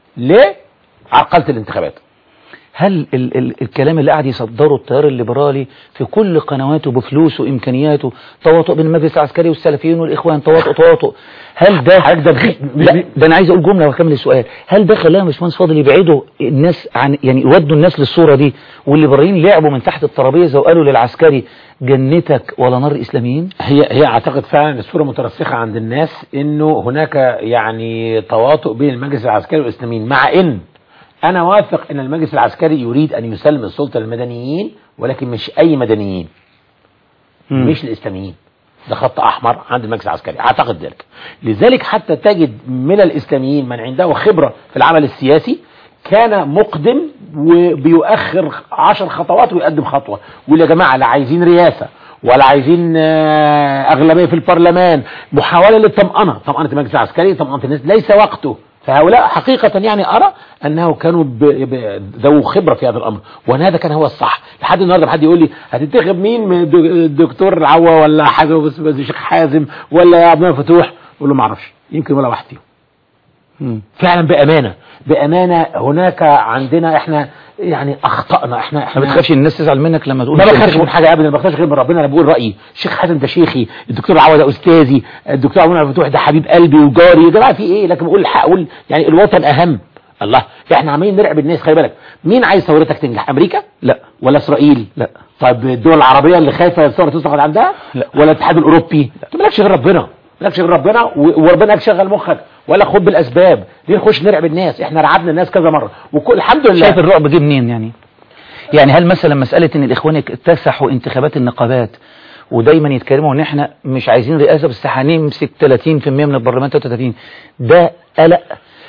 لعرقله الانتخابات هل ال ال الكلام اللي قاعد يصدره التيار الليبرالي في كل قنواته بفلوسه وامكانياته تواطؤ بين المجلس العسكري والسلفيين والاخوان تواطؤ تواطؤ هل ده حضرتك ده بخ- لا ده انا عايز اقول جمله واكمل السؤال هل ده خلاهم يا باشمهندس فاضل يبعدوا الناس عن يعني يودوا الناس للصوره دي والليبراليين لعبوا من تحت الترابيزه وقالوا للعسكري جنتك ولا نار الاسلاميين هي هي اعتقد فعلا الصوره مترسخه عند الناس انه هناك يعني تواطؤ بين المجلس العسكري والاسلاميين مع ان انا واثق ان المجلس العسكري يريد ان يسلم السلطه للمدنيين ولكن مش اي مدنيين مم. مش الاسلاميين ده خط احمر عند المجلس العسكري اعتقد ذلك لذلك حتى تجد من الاسلاميين من عنده خبره في العمل السياسي كان مقدم وبيؤخر عشر خطوات ويقدم خطوه ويقول يا جماعه لا عايزين رئاسه ولا عايزين آه، اغلبيه في البرلمان محاوله للطمانه طمانه المجلس العسكري طمانه الناس ليس وقته فهؤلاء حقيقة يعني أرى أنه كانوا ب- ب- ذو خبرة في هذا الأمر وأن هذا كان هو الصح لحد النهاردة حد يقول لي هتنتخب مين من الدك- الدكتور عوا ولا حاجة بس بس الشيخ حازم ولا عبد المنعم فتوح أقول له ما أعرفش يمكن ولا واحد فيهم مم. فعلا بأمانة بأمانة هناك عندنا احنا يعني أخطأنا احنا ما احنا بتخافش ان الناس تزعل منك لما تقول ما كده؟ بخافش من حاجه ابدا ما بخافش غير من ربنا انا بقول رايي الشيخ حسن ده شيخي الدكتور عوض ده استاذي الدكتور عبد المنعم فتوح ده حبيب قلبي وجاري يا جماعه في ايه لكن بقول الحق اقول يعني الوطن اهم الله احنا عمالين نرعب الناس خلي بالك مين عايز ثورتك تنجح امريكا لا ولا اسرائيل لا طب الدول العربيه اللي خايفه الثوره تسقط عندها لا. ولا الاتحاد الاوروبي انت مالكش غير ربنا مالكش غير ربنا و- وربنا يشغل مخك ولا خد بالاسباب ليه نخش نرعب الناس احنا رعبنا الناس كذا مره وكل الحمد لله شايف الرعب جه منين يعني يعني هل مثلا مسألة ان الاخوان اكتسحوا انتخابات النقابات ودايما يتكلموا ان احنا مش عايزين رئاسة بس هنمسك 30% من البرلمان 33 ده قلق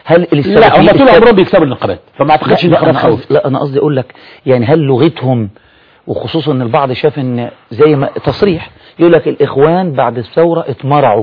هل لا هم السلفيين طول عمرهم بيكسبوا النقابات فما اعتقدش لا, لا, النقابات أنا خوف قصدي لا انا قصدي اقول لك يعني هل لغتهم وخصوصا ان البعض شاف ان زي ما تصريح يقول لك الاخوان بعد الثوره اتمرعوا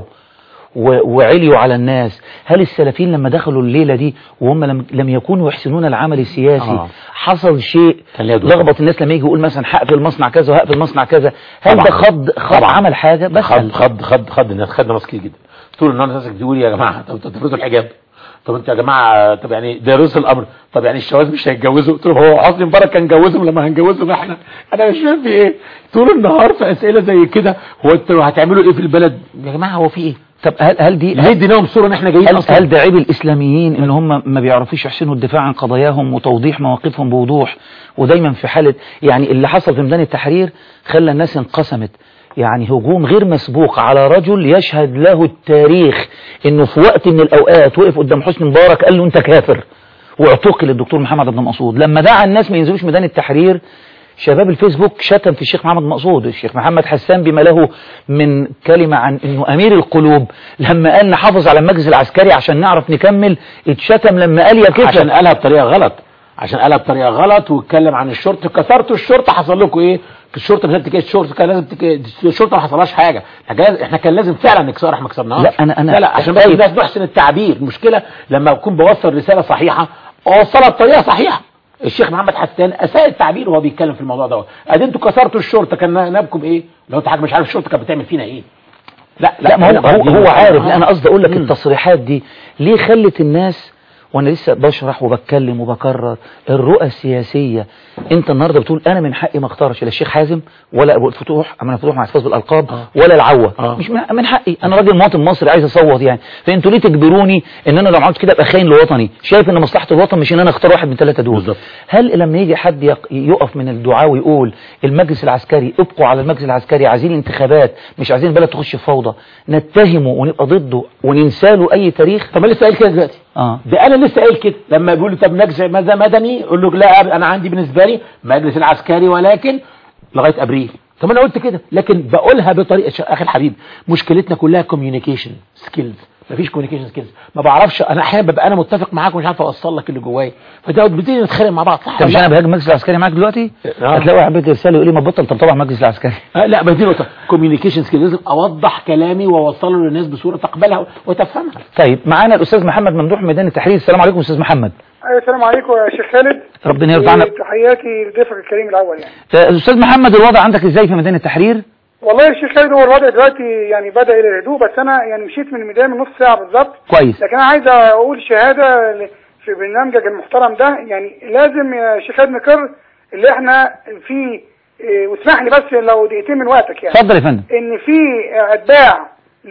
و- وعليوا على الناس هل السلفيين لما دخلوا الليله دي وهم لم, لم يكونوا يحسنون العمل السياسي آه. حصل شيء كان ليها دور. لخبط الناس لما يجي يقول مثلا هقفل مصنع كذا وهقفل مصنع كذا هل طبعاً. ده خض خض طبعاً. عمل حاجه بس خد خد خد خد الناس خدنا ناس كتير جدا طول النهار ناس بتقول يا جماعه طب تفرضوا الحجاب طب انتوا يا جماعه طب يعني ده رسل الامر طب يعني الشواذ مش هيتجوزوا قلت لهم هو حسني مبارك كان جوزهم لما هنجوزهم احنا انا مش فاهم في ايه طول النهار في اسئله زي كده هو انتوا هتعملوا ايه في البلد يا جماعه هو في ايه طب هل هل دي ليه اديناهم صوره ان احنا جايين هل, اصلا هل ده عيب الاسلاميين ان هم ما بيعرفوش يحسنوا الدفاع عن قضاياهم وتوضيح مواقفهم بوضوح ودايما في حالة يعني اللي حصل في ميدان التحرير خلى الناس انقسمت يعني هجوم غير مسبوق على رجل يشهد له التاريخ انه في وقت من الاوقات وقف قدام حسني مبارك قال له انت كافر واعتقل الدكتور محمد بن مقصود لما دعا الناس ما ينزلوش ميدان التحرير شباب الفيسبوك شتم في الشيخ محمد مقصود الشيخ محمد حسان بما له من كلمة عن انه امير القلوب لما قال نحافظ على المجلس العسكري عشان نعرف نكمل اتشتم لما قال يا كفر عشان قالها بطريقه غلط عشان قالها بطريقه غلط واتكلم عن الشرطه كسرتوا الشرطه حصل لكم ايه الشرطه مش هتك الشرطه كان لازم تك... الشرطه ما حصلهاش حاجه احنا كان- احنا كان لازم فعلا نكسرها احنا ما كسرناهاش لا، أنا- أنا- لا لا عشان بس طيب. الناس نحسن التعبير المشكله لما اكون بوصل رساله صحيحه اوصلها بطريقه صحيحه الشيخ محمد حسان اساء التعبير وهو بيتكلم في الموضوع دوت ادي انتوا كسرتوا الشرطه كان نابكم ايه لو انت حاجه مش عارف الشرطه كانت بتعمل فينا ايه لا لا ما هو هو, دي هو مسألة. عارف لا انا قصدي اقول لك مم. التصريحات دي ليه خلت الناس وانا لسه بشرح وبتكلم وبكرر الرؤى السياسيه انت النهارده بتقول انا من حقي ما اختارش لا الشيخ حازم ولا ابو الفتوح اما فتوح مع احتفاظ بالالقاب آه. ولا العوه آه. مش من من حقي انا راجل مواطن مصري عايز اصوت يعني فانتوا ليه تجبروني ان انا لو عملت كده ابقى خاين لوطني شايف ان مصلحه الوطن مش ان انا اختار واحد من ثلاثه دول بالظبط. هل لما يجي حد يق- يقف من الدعاء ويقول المجلس العسكري ابقوا على المجلس العسكري عايزين انتخابات مش عايزين البلد تخش في فوضى نتهمه ونبقى ضده وننسى له اي تاريخ طب ما لسه قايل كده دلوقتي اه ده انا لسه قايل كده لما بيقول لي طب مجلس ماذا مدني اقول له لا انا عندي بالنسبه لي مجلس العسكري ولكن لغايه ابريل طب انا قلت كده لكن بقولها بطريقه ش- اخي الحبيب مشكلتنا كلها كوميونيكيشن سكيلز مفيش كوميونيكيشن سكيلز ما بعرفش انا احيانا ببقى انا متفق معاك ومش عارف اوصل لك اللي جوايا فده بنبتدي نتخانق مع بعض صح انت ولا مش لا؟ انا بهاجم المجلس العسكري معاك دلوقتي آه. هتلاقي واحد بيت رساله يقول لي ما بطل طب طبعا المجلس العسكري آه لا ما دي نقطه كوميونيكيشن سكيلز لازم اوضح كلامي واوصله للناس بصوره تقبلها وتفهمها طيب معانا الاستاذ محمد ممدوح ميدان التحرير السلام عليكم استاذ محمد أيوة، السلام عليكم يا شيخ خالد ربنا يرضى عنك تحياتي لضيفك الكريم الاول يعني آه، استاذ محمد الوضع عندك ازاي في ميدان التحرير والله يا شيخ خالد هو الوضع دلوقتي يعني بدا الى الهدوء بس انا يعني مشيت من الميدان من نص ساعه بالظبط كويس لكن انا عايز اقول شهاده ل- في برنامجك المحترم ده يعني لازم يا شيخ خالد نقر اللي احنا في إيه، واسمح لي بس لو دقيقتين من وقتك يعني اتفضل يا فندم ان في اتباع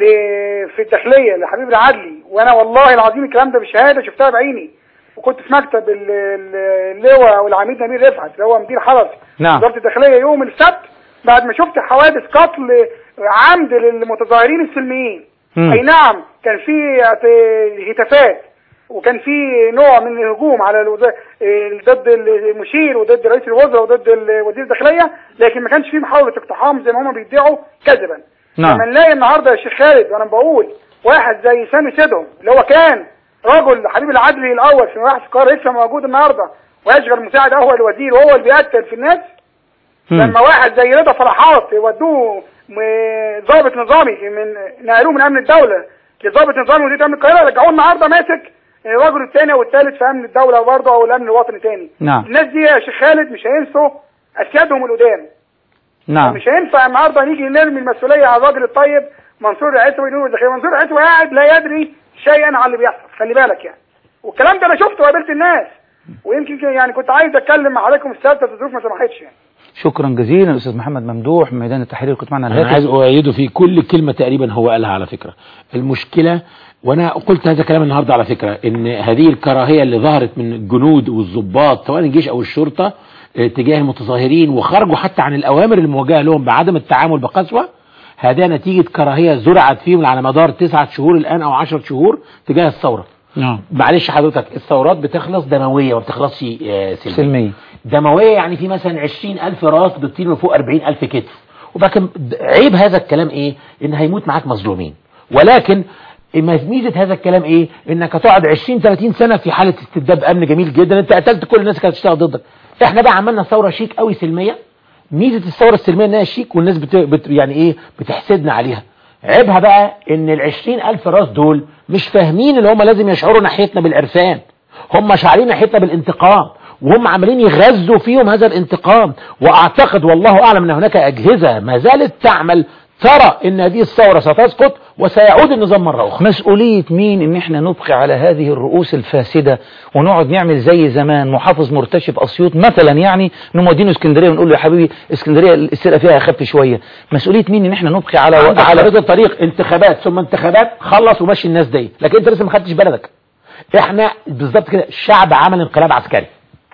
ل- في الداخليه لحبيب العدلي وانا والله العظيم الكلام ده بشهاده شفتها بعيني وكنت في مكتب ال- ال- اللواء والعميد نبيل رفعت اللي هو مدير حرس نعم. وزاره الداخليه يوم السبت بعد ما شفت حوادث قتل عمد للمتظاهرين السلميين مم. اي نعم كان في اعت- هتافات وكان في نوع من الهجوم على الوزا- ال- ضد المشير وضد رئيس الوزراء وضد ال- وزير الداخليه لكن ما كانش في محاوله اقتحام زي ما هم بيدعوا كذبا نعم. لما نلاقي النهارده يا شيخ خالد وانا بقول واحد زي سامي سيدهم اللي هو كان رجل حبيب العدلي الاول في مباحث القاهره لسه موجود النهارده ويشغل مساعد اول وزير وهو اللي بيقتل في الناس مم. لما واحد زي رضا فرحات ودوه م- ضابط نظامي من نقلوه من امن الدوله لضابط نظامي وزير امن القاهره رجعوه النهارده ماسك الرجل الثاني والثالث في امن الدوله برضه او الامن الوطني تاني نعم. الناس دي يا شيخ خالد مش هينسوا اسيادهم القدام نعم مش هينفع النهارده نيجي نرمي المسؤوليه على الراجل الطيب منصور العتوي نور الداخليه منصور العتوي قاعد لا يدري شيئا عن اللي بيحصل خلي بالك يعني والكلام ده انا شفته وقابلت الناس ويمكن كده يعني كنت عايز اتكلم مع حضراتكم السادة الظروف ما سمحتش يعني شكرا جزيلا الاستاذ محمد ممدوح من ميدان التحرير كنت معنا على انا عايز الهاتف اؤيده في كل كلمه تقريبا هو قالها على فكره المشكله وانا قلت هذا الكلام النهارده على فكره ان هذه الكراهيه اللي ظهرت من الجنود والضباط سواء الجيش او الشرطه آه، تجاه المتظاهرين وخرجوا حتى عن الاوامر الموجهه لهم بعدم التعامل بقسوه هذا نتيجه كراهيه زرعت فيهم على مدار تسعة شهور الان او عشرة شهور تجاه الثوره نعم معلش حضرتك الثورات بتخلص دمويه ما بتخلصش آه، سلميه سلمية دمويه يعني في مثلا 20000 راس بتطير من فوق 40000 كتف وبكن عيب هذا الكلام ايه ان هيموت معاك مظلومين ولكن ميزه هذا الكلام ايه انك هتقعد 20 30 سنه في حاله استبداد امن جميل جدا انت قتلت كل الناس اللي كانت تشتغل ضدك احنا بقى عملنا ثوره شيك قوي سلميه ميزه الثوره السلميه انها شيك والناس بت... بت... يعني ايه بتحسدنا عليها عيبها بقى ان ال 20000 راس دول مش فاهمين اللي هم لازم يشعروا ناحيتنا بالعرفان هم شاعرين ناحيتنا بالانتقام وهم عمالين يغذوا فيهم هذا الانتقام واعتقد والله اعلم ان هناك اجهزه ما زالت تعمل ترى ان هذه الثوره ستسقط وسيعود النظام مره اخرى مسؤولية مين ان احنا نبقي على هذه الرؤوس الفاسدة ونقعد نعمل زي زمان محافظ مرتشف اسيوط مثلا يعني نمودينه اسكندرية ونقول له يا حبيبي اسكندرية السرقة فيها اخف شوية مسؤولية مين ان احنا نبقي على على على هذا الطريق انتخابات ثم انتخابات خلص ومشي الناس دي لكن انت لسه ما خدتش بلدك احنا بالظبط كده الشعب عمل انقلاب عسكري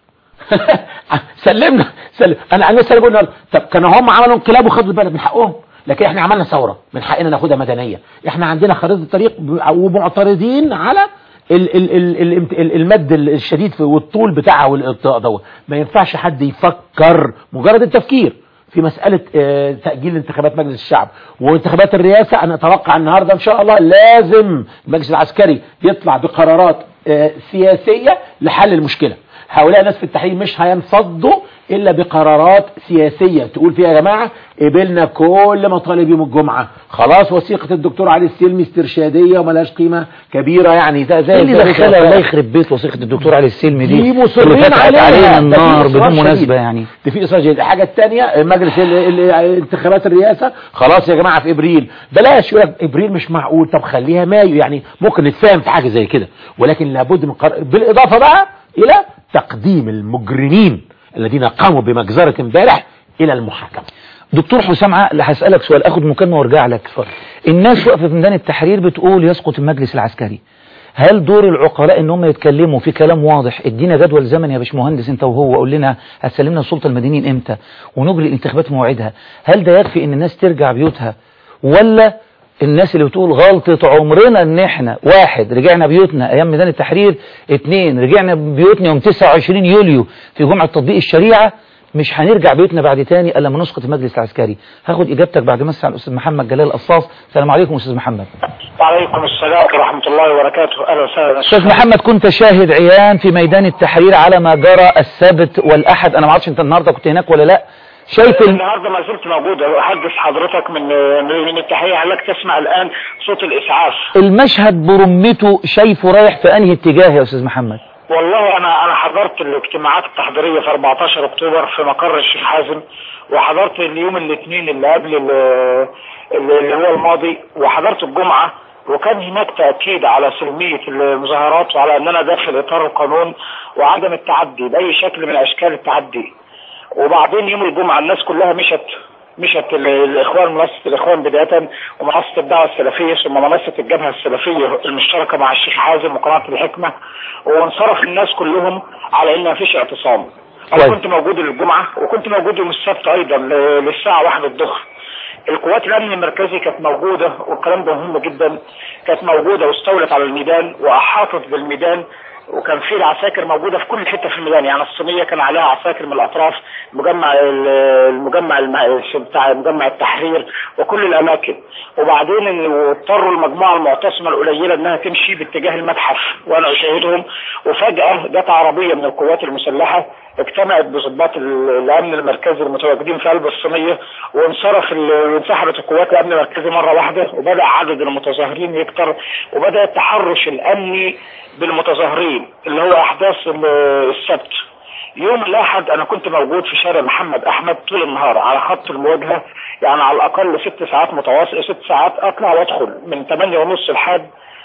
سلمنا سلم انا انا لسه بقول طب كانوا هم عملوا انقلاب وخدوا البلد من حقهم لكن احنا عملنا ثوره من حقنا ناخدها مدنيه احنا عندنا خريطه طريق ومعترضين على ال ال ال ال ال المد الشديد في- والطول بتاعها والابطاء دوت ما ينفعش حد يفكر مجرد التفكير في مسألة آه، تأجيل انتخابات مجلس الشعب وانتخابات الرئاسة أنا أتوقع النهاردة إن شاء الله لازم المجلس العسكري يطلع بقرارات آه، سياسية لحل المشكلة هؤلاء الناس في التحرير مش هينفضوا إلا بقرارات سياسية تقول فيها يا جماعة قبلنا كل مطالب يوم الجمعة خلاص وثيقة الدكتور علي السلمي استرشادية وملهاش قيمة كبيرة يعني زي زي ايه اللي زي- دخلها الله يخرب بيت وثيقة الدكتور علي السلمي دي دي مصرين اللي فتحت عليها علينا ده في النار إصرار بدون مناسبة شديد. يعني ده في اصرار جديد الحاجه الثانيه مجلس ال- ال- انتخابات الرئاسه خلاص يا جماعه في ابريل بلاش يقول لك ابريل مش معقول طب خليها مايو يعني ممكن نتفاهم في حاجه زي كده ولكن لابد من قرار بالاضافه بقى الى تقديم المجرمين الذين قاموا بمجزره امبارح الى المحاكمه دكتور حسام عقل هسألك سؤال اخد مكالمة وارجع لك الناس واقفة في ميدان التحرير بتقول يسقط المجلس العسكري هل دور العقلاء ان هم يتكلموا في كلام واضح ادينا جدول زمن يا باشمهندس انت وهو قول لنا هتسلمنا السلطه المدنيين امتى ونجري الانتخابات في موعدها هل ده يكفي ان الناس ترجع بيوتها ولا الناس اللي بتقول غلطة عمرنا ان احنا واحد رجعنا بيوتنا ايام ميدان التحرير اتنين رجعنا بيوتنا يوم 29 يوليو في جمعة تطبيق الشريعة مش هنرجع بيوتنا بعد تاني الا لما نسقط المجلس العسكري هاخد اجابتك بعد ما اسمع الاستاذ محمد جلال القصاص السلام عليكم استاذ محمد وعليكم السلام ورحمة الله وبركاته أهلا وسهلا استاذ محمد كنت شاهد عيان في ميدان التحرير على ما جرى السبت والاحد انا ما اعرفش انت النهارده كنت هناك ولا لا شايف ال... النهارده ما زلت موجود أحدث حضرتك من من من التحية عليك تسمع الآن صوت الإسعاف المشهد برمته شايفه رايح في انهي اتجاه يا استاذ محمد والله أنا أنا حضرت الاجتماعات التحضيرية في 14 أكتوبر في مقر الشيخ حازم وحضرت اليوم الاثنين اللي قبل ال- اللي هو الماضي وحضرت الجمعة وكان هناك تأكيد على سلمية المظاهرات وعلى أننا داخل إطار القانون وعدم التعدي بأي شكل من أشكال التعدي وبعدين يوم الجمعة الناس كلها مشت مشت ال- الاخوان منصة الاخوان بداية ومنصة الدعوة السلفية ثم منصة الجبهة السلفية المشتركة مع الشيخ حازم وقناة الحكمة وانصرف الناس كلهم على ان مفيش اعتصام انا كويس. كنت موجود الجمعة وكنت موجود يوم السبت ايضا ل- للساعة واحد الظهر القوات الامن المركزي كانت موجودة والكلام ده مهم جدا كانت موجودة واستولت على الميدان واحاطت بالميدان وكان في العساكر موجوده في كل حته في الميدان يعني الصينيه كان عليها عساكر من الاطراف مجمع ال- المجمع الم- بتاع مجمع التحرير وكل الاماكن وبعدين إن اضطروا المجموعه المعتصمه القليله انها تمشي باتجاه المتحف وانا اشاهدهم وفجاه جت عربيه من القوات المسلحه اجتمعت بضباط ال- الامن المركزي المتواجدين في قلب الصينيه وانصرف ال- وانسحبت القوات الامن المركزي مره واحده وبدا عدد المتظاهرين يكتر وبدا التحرش الامني بالمتظاهرين اللي هو احداث ال- السبت يوم الاحد انا كنت موجود في شارع محمد احمد طول النهار على خط المواجهه يعني على الاقل ست ساعات متواصل ست ساعات اطلع وادخل من 8 ونص لحد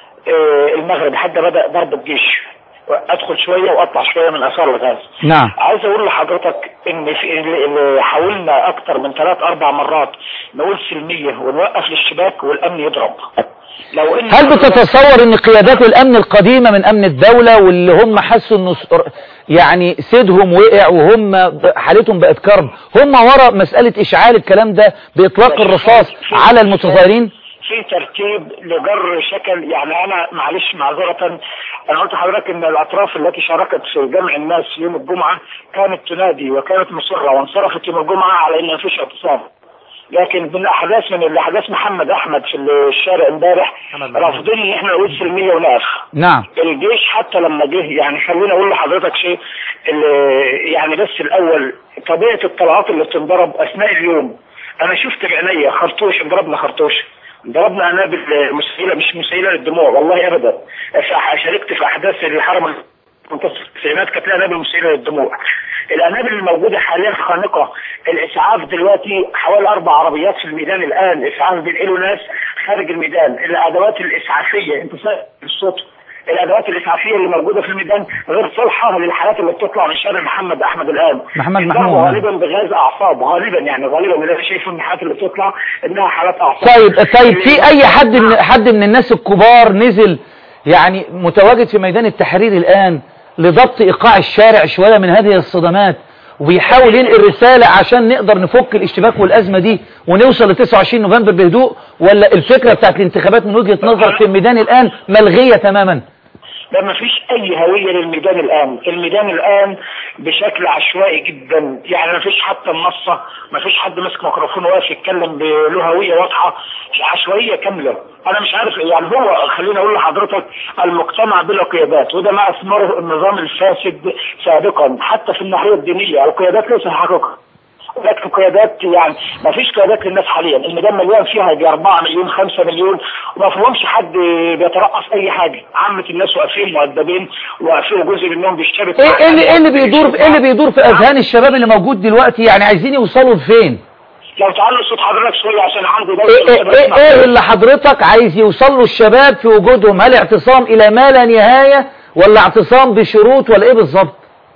آه، المغرب لحد ما بدا ضرب الجيش ادخل شويه واطلع شويه من اثار الغاز نعم عايز اقول لحضرتك ان في اللي- اللي حاولنا اكتر من ثلاث اربع مرات نقول سلميه ونوقف للشباك والامن يضرب لو ان هل بتتصور ان قيادات الامن القديمة من امن الدولة واللي هم حسوا انه س- يعني سيدهم وقع وهم حالتهم بقت كرب هم ورا مسألة اشعال الكلام ده باطلاق الرصاص على المتظاهرين في ترتيب لجر شكل يعني انا معلش معذره انا قلت لحضرتك ان الاطراف التي شاركت في جمع الناس يوم الجمعه كانت تنادي وكانت مصره وانصرفت يوم الجمعه على ان مفيش اعتصام لكن من الاحداث من الاحداث محمد احمد في الشارع امبارح رافضين ان احنا نقول سلميه ونقف نعم الجيش حتى لما جه يعني خليني اقول لحضرتك شيء ال- يعني بس الاول طبيعه الطلعات اللي بتنضرب اثناء اليوم انا شفت بعينيا خرطوش ضربنا خرطوش ضربنا قنابل مسيله مش مسيله للدموع والله ابدا ف- شاركت في احداث الحرم منتصف التسعينات كانت لها قنابل مسيله للدموع القنابل الموجوده حاليا خانقه الاسعاف دلوقتي حوالي اربع عربيات في الميدان الان اسعاف بينقلوا ناس خارج الميدان الادوات الاسعافيه انت سامع الصوت الادوات الاسعافيه اللي موجوده في الميدان غير صالحه للحالات اللي بتطلع من شارع محمد احمد الان محمد الضرب محمود، نعم. غالبا بغاز اعصاب غالبا يعني غالبا اللي انا شايفه من الحالات اللي بتطلع انها حالات اعصاب طيب طيب في اي حد من حد من الناس الكبار نزل يعني متواجد في ميدان التحرير الان لضبط ايقاع الشارع شوية من هذه الصدمات وبيحاول ينقل رسالة عشان نقدر نفك الاشتباك والازمة دي ونوصل ل 29 نوفمبر بهدوء ولا الفكرة بتاعت الانتخابات من وجهة نظرك في الميدان الان ملغية تماما ده ما فيش اي هويه للميدان الان الميدان الان بشكل عشوائي جدا يعني ما فيش حتى منصه ما فيش حد ماسك ميكروفون واقف يتكلم له هويه واضحه في عشوائيه كامله انا مش عارف يعني هو خليني اقول لحضرتك المجتمع بلا قيادات وده ما اثمره النظام الفاسد سابقا حتى في الناحيه الدينيه القيادات ليس حقيقه لكن قيادات يعني ما فيش قيادات للناس حاليا الميدان مليان فيها يجي 4 مليون 5 مليون وما فيهمش حد بيترقص اي حاجه عامه الناس واقفين مؤدبين واقفين جزء منهم بيشتبك ايه إيه اللي, إيه اللي بيدور ايه اللي بيدور في اذهان الشباب اللي موجود دلوقتي يعني عايزين يوصلوا لفين لو تعالوا صوت حضرتك شويه عشان عندي ايه ايه ايه, إيه اللي حضرتك عايز يوصل له الشباب في وجودهم هل اعتصام الى ما لا نهاية ولا اعتصام بشروط ولا ايه بالظبط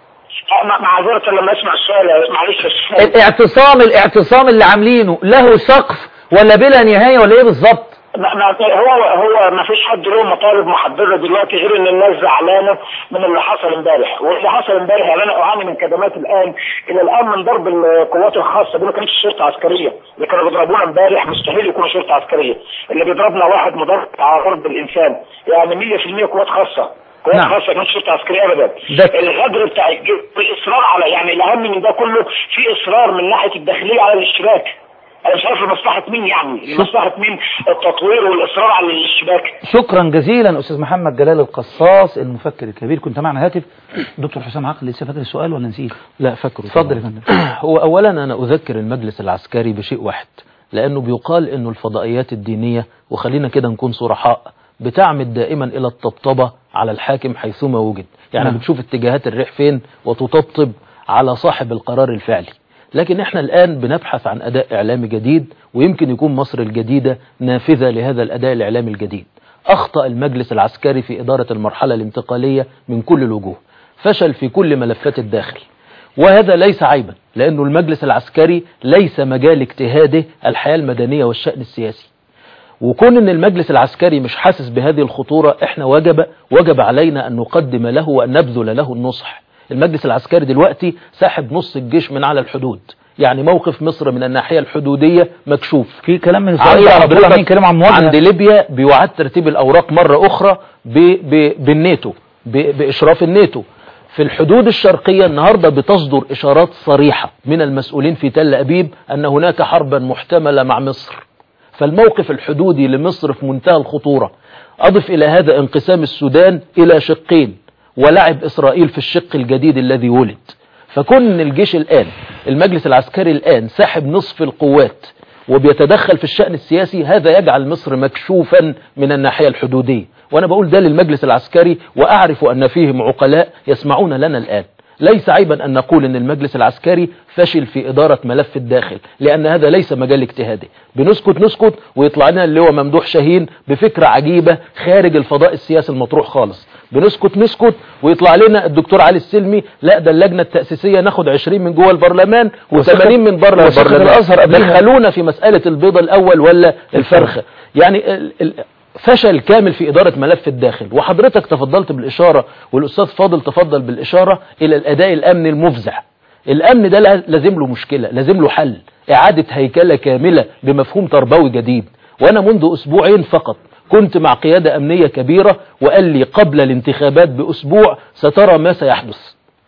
معذرة لما اسمع السؤال معلش السؤال الاعتصام الاعتصام اللي عاملينه له سقف ولا بلا نهاية ولا ايه بالظبط ما ما هو هو ما فيش حد له مطالب محدده دلوقتي غير ان الناس زعلانه من اللي حصل امبارح واللي حصل امبارح يعني انا اعاني من كدمات الان الى الان من ضرب القوات الخاصه دي ما كانتش شرطه عسكريه اللي كانوا بيضربونا امبارح مستحيل يكونوا شرطه عسكريه اللي بيضربنا واحد مضاد على ضرب الانسان يعني 100% قوات خاصه قوات نعم. خاصه كانت شرطه عسكريه ابدا ده- الغدر بتاع الجيش والاصرار على يعني الاهم من ده كله في اصرار من ناحيه الداخليه على الاشتباك انا مش عارف لمصلحه مين يعني لمصلحه مين التطوير والاصرار على الاشتباك شكرا جزيلا استاذ محمد جلال القصاص المفكر الكبير كنت معنا هاتف دكتور حسام عقل لسه فاكر السؤال ولا نسيت لا فاكره اتفضل يا طبعاً. فندم هو اولا انا اذكر المجلس العسكري بشيء واحد لانه بيقال انه الفضائيات الدينية وخلينا كده نكون صرحاء بتعمد دائما الى الطبطبة على الحاكم حيثما وجد يعني نعم. بتشوف اتجاهات الريح فين وتطبطب على صاحب القرار الفعلي لكن احنا الان بنبحث عن اداء اعلامي جديد ويمكن يكون مصر الجديدة نافذة لهذا الاداء الاعلامي الجديد اخطأ المجلس العسكري في ادارة المرحلة الانتقالية من كل الوجوه فشل في كل ملفات الداخل وهذا ليس عيبا لأنه المجلس العسكري ليس مجال اجتهاده الحياة المدنية والشأن السياسي وكون ان المجلس العسكري مش حاسس بهذه الخطورة احنا وجب وجب علينا ان نقدم له وان نبذل له النصح المجلس العسكري دلوقتي ساحب نص الجيش من على الحدود يعني موقف مصر من الناحية الحدودية مكشوف في كلام من عند اسرائيل على طول عاملين حضرتك كلام عن عند مواجهة ليبيا بيعاد ترتيب الأوراق مرة أخرى ب ب بالناتو ب بإشراف الناتو في الحدود الشرقية النهاردة بتصدر إشارات صريحة من المسؤولين في تل أبيب أن هناك حربا محتملة مع مصر فالموقف الحدودي لمصر في منتهى الخطورة أضف إلى هذا انقسام السودان إلى شقين ولعب إسرائيل في الشق الجديد الذي ولد فكون الجيش الآن المجلس العسكري الآن ساحب نصف القوات وبيتدخل في الشأن السياسي هذا يجعل مصر مكشوفا من الناحية الحدودية وأنا بقول ده للمجلس العسكري وأعرف أن فيهم عقلاء يسمعون لنا الآن ليس عيبا أن نقول أن المجلس العسكري فشل في إدارة ملف الداخل لأن هذا ليس مجال اجتهاده بنسكت نسكت ويطلع لنا اللي هو ممدوح شاهين بفكرة عجيبة خارج الفضاء السياسي المطروح خالص بنسكت نسكت ويطلع لنا الدكتور علي السلمي لا ده اللجنة التأسيسية ناخد 20 من جوه البرلمان و80 من بره وثقة البرلمان الأزهر قبلها. دخلونا في مسألة البيضة الأول ولا الفرخة يعني ال- ال- فشل كامل في إدارة ملف الداخل وحضرتك تفضلت بالإشارة والأستاذ فاضل تفضل بالإشارة إلى الأداء الأمني المفزع الأمن ده لا- لازم له مشكلة لازم له حل إعادة هيكلة كاملة بمفهوم تربوي جديد وأنا منذ أسبوعين فقط كنت مع قيادة أمنية كبيرة وقال لي قبل الانتخابات بأسبوع سترى ما سيحدث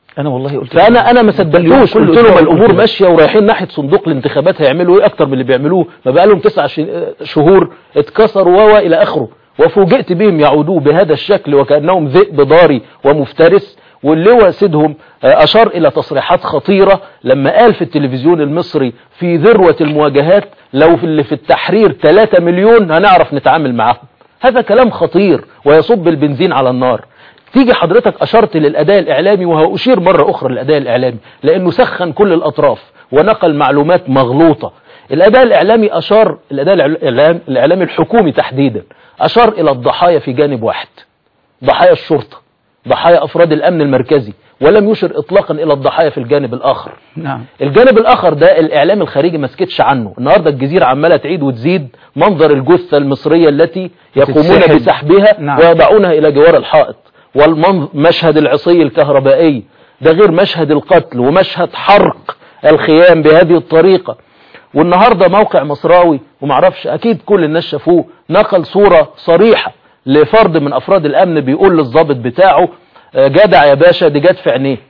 انا والله قلت فانا انا ما صدقتوش كل قلت لهم أسبوع الامور قلت ماشيه ورايحين ناحيه صندوق الانتخابات هيعملوا ايه اكتر من اللي بيعملوه ما بقى لهم تسع ش- شهور اتكسروا و الى اخره وفوجئت بهم يعودوا بهذا الشكل وكانهم ذئب ضاري ومفترس واللواء سيدهم آه، اشار الى تصريحات خطيره لما قال في التلفزيون المصري في ذروه المواجهات لو في اللي في التحرير 3 مليون هنعرف نتعامل معاهم هذا كلام خطير ويصب البنزين على النار تيجي حضرتك أشرت للأداء الإعلامي وهأشير مرة أخرى للأداء الإعلامي لأنه سخن كل الأطراف ونقل معلومات مغلوطة الأداء الإعلامي أشار الأداء الإعلام- الإعلامي الحكومي تحديدا أشار إلى الضحايا في جانب واحد ضحايا الشرطة ضحايا أفراد الأمن المركزي ولم يشر إطلاقا إلى الضحايا في الجانب الآخر نعم الجانب الاخر ده الاعلام الخارجي ما سكتش عنه النهارده الجزيره عماله تعيد وتزيد منظر الجثه المصريه التي يقومون تتسحب. بسحبها نعم. ويضعونها الى جوار الحائط والمشهد العصي الكهربائي ده غير مشهد القتل ومشهد حرق الخيام بهذه الطريقه والنهارده موقع مصراوي ومعرفش اكيد كل الناس شافوه نقل صوره صريحه لفرد من افراد الامن بيقول للضابط بتاعه آه، جدع يا باشا دي جت في عينيه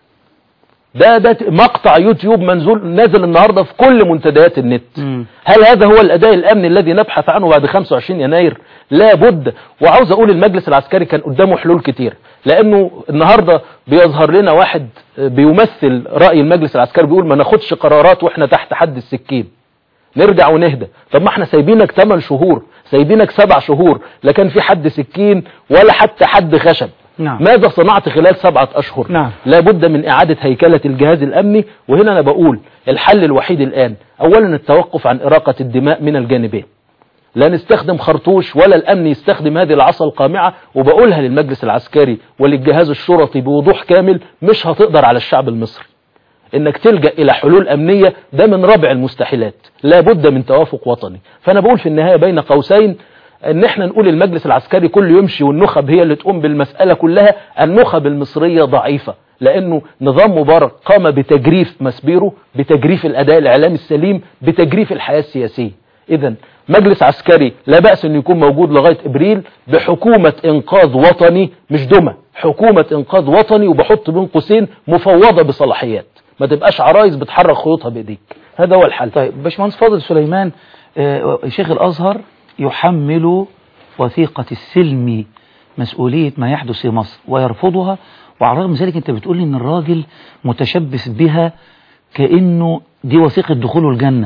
ده ده مقطع يوتيوب منزول نازل النهارده في كل منتديات النت مم. هل هذا هو الاداء الامني الذي نبحث عنه بعد 25 يناير لا بد وعاوز اقول المجلس العسكري كان قدامه حلول كتير لانه النهارده بيظهر لنا واحد بيمثل راي المجلس العسكري بيقول ما ناخدش قرارات واحنا تحت حد السكين نرجع ونهدى طب ما احنا سايبينك 8 شهور سايبينك 7 شهور لا كان في حد سكين ولا حتى حد خشب نعم. ماذا صنعت خلال سبعة أشهر نعم. لابد من إعادة هيكلة الجهاز الأمني وهنا أنا بقول الحل الوحيد الآن أولا التوقف عن إراقة الدماء من الجانبين لا نستخدم خرطوش ولا الأمن يستخدم هذه العصا القامعة وبقولها للمجلس العسكري وللجهاز الشرطي بوضوح كامل مش هتقدر على الشعب المصري انك تلجأ الى حلول امنية ده من رابع المستحيلات لابد من توافق وطني فانا بقول في النهاية بين قوسين ان احنا نقول المجلس العسكري كله يمشي والنخب هي اللي تقوم بالمسألة كلها النخب المصرية ضعيفة لانه نظام مبارك قام بتجريف مسبيره بتجريف الاداء الاعلامي السليم بتجريف الحياة السياسية اذا مجلس عسكري لا بأس انه يكون موجود لغاية ابريل بحكومة انقاذ وطني مش دمى حكومة انقاذ وطني وبحط بين قوسين مفوضة بصلاحيات ما تبقاش عرايس بتحرك خيوطها بايديك هذا هو الحل طيب باشمهندس فاضل سليمان آه، شيخ الازهر يحمل وثيقة السلم مسؤولية ما يحدث في مصر ويرفضها وعلى الرغم من ذلك انت بتقول لي ان الراجل متشبث بها كأنه دي وثيقة دخوله الجنة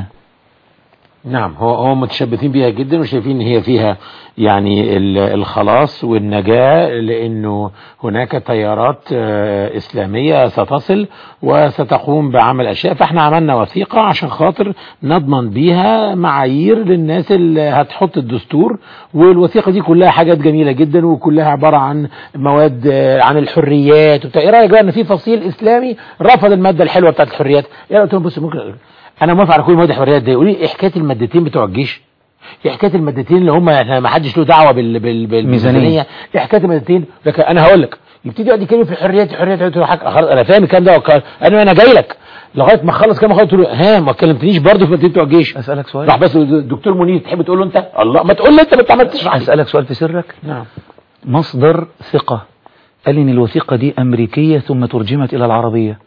نعم هو هو متشبثين بيها جدا وشايفين ان هي فيها يعني ال- الخلاص والنجاة لانه هناك تيارات آه، اسلامية ستصل وستقوم بعمل اشياء فاحنا عملنا وثيقة عشان خاطر نضمن بيها معايير للناس اللي هتحط الدستور والوثيقة دي كلها حاجات جميلة جدا وكلها عبارة عن مواد آه، عن الحريات وبتاع ايه رايك بقى ان في فصيل اسلامي رفض المادة الحلوة بتاعت الحريات يعني قلت لهم بص ممكن انا موافق على كل مواد الحريات دي يقولوا لي ايه حكايه المادتين بتوع الجيش ايه حكايه المادتين اللي هم احنا ما حدش له دعوه بال بال بالميزانيه ايه حكايه المادتين لكن انا هقول لك يبتدي يقعد يتكلم في الحريات الحريات قلت له حاجة- خلاص انا فاهم الكلام ده وك- انا انا جاي لك لغايه ما اخلص كلام قلت له ها ما كلمتنيش برضه في المادتين بتوع الجيش اسألك سؤال راح بس الدكتور منير تحب تقول له انت الله ما تقول لي انت ما انت عمال تشرح لي. اسألك سؤال في سرك نعم مصدر ثقة قال لي ان الوثيقة دي امريكية ثم ترجمت الى العربية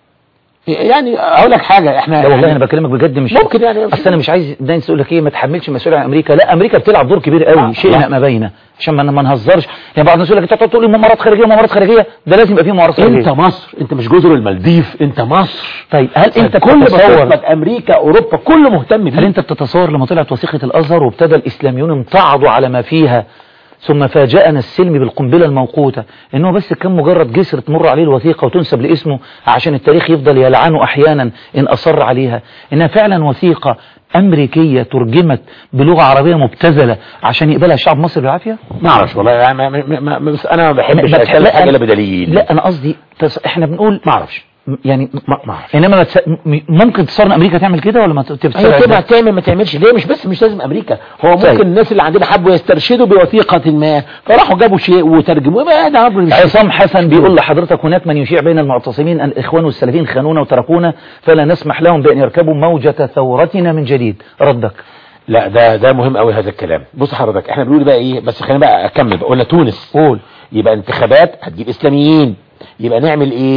يعني اقول لك حاجه احنا لا والله انا بكلمك بجد مش ممكن يعني اصل انا مش عايز الناس يقول لك ايه ما تحملش مسؤوليه عن امريكا لا امريكا بتلعب دور كبير قوي آه. شيء ما بينه عشان ما ما نهزرش يعني بعض الناس يقول لك انت تقعد تقول لي ممارات خارجيه ممارات خارجيه ده لازم يبقى فيه ممارات خارجيه انت مصر انت مش جزر المالديف انت مصر طيب هل انت كل ما بتتصور تثبت امريكا اوروبا كله مهتم هل بيه انت بتتصور لما طلعت وثيقه الازهر وابتدى الاسلاميون امتعضوا على ما فيها ثم فاجأنا السلم بالقنبله الموقوته انه بس كان مجرد جسر تمر عليه الوثيقه وتنسب لاسمه عشان التاريخ يفضل يلعنه احيانا ان اصر عليها انها فعلا وثيقه امريكيه ترجمت بلغه عربيه مبتذله عشان يقبلها الشعب المصري بالعافيه ما اعرفش والله يعني ما ما ما ما بس انا ما بحبش ما بتح- اتكلم لا، حاجه أنا- الا بدليل لا انا قصدي تس... احنا بنقول ما اعرفش م- يعني ما ما أعرف. انما ما تس... م- ممكن تصور ان امريكا تعمل كده ولا ما ت- تفسرها هي إزاي؟ تبقى تعمل ما تعملش ليه مش بس مش لازم امريكا هو ممكن طيب. الناس اللي عندنا حبوا يسترشدوا بوثيقه ما فراحوا جابوا شيء وترجموه يبقى ده امر مش عصام حسن بيقول لحضرتك هناك من يشيع بين المعتصمين أن الإخوان والسلفيين خانونا وتركونا فلا نسمح لهم بأن يركبوا موجة ثورتنا من جديد ردك لا ده ده مهم قوي هذا الكلام بص حضرتك احنا بنقول بقى ايه بس خلينا بقى اكمل بقى. قلنا تونس قول يبقى انتخابات هتجيب اسلاميين يبقى نعمل ايه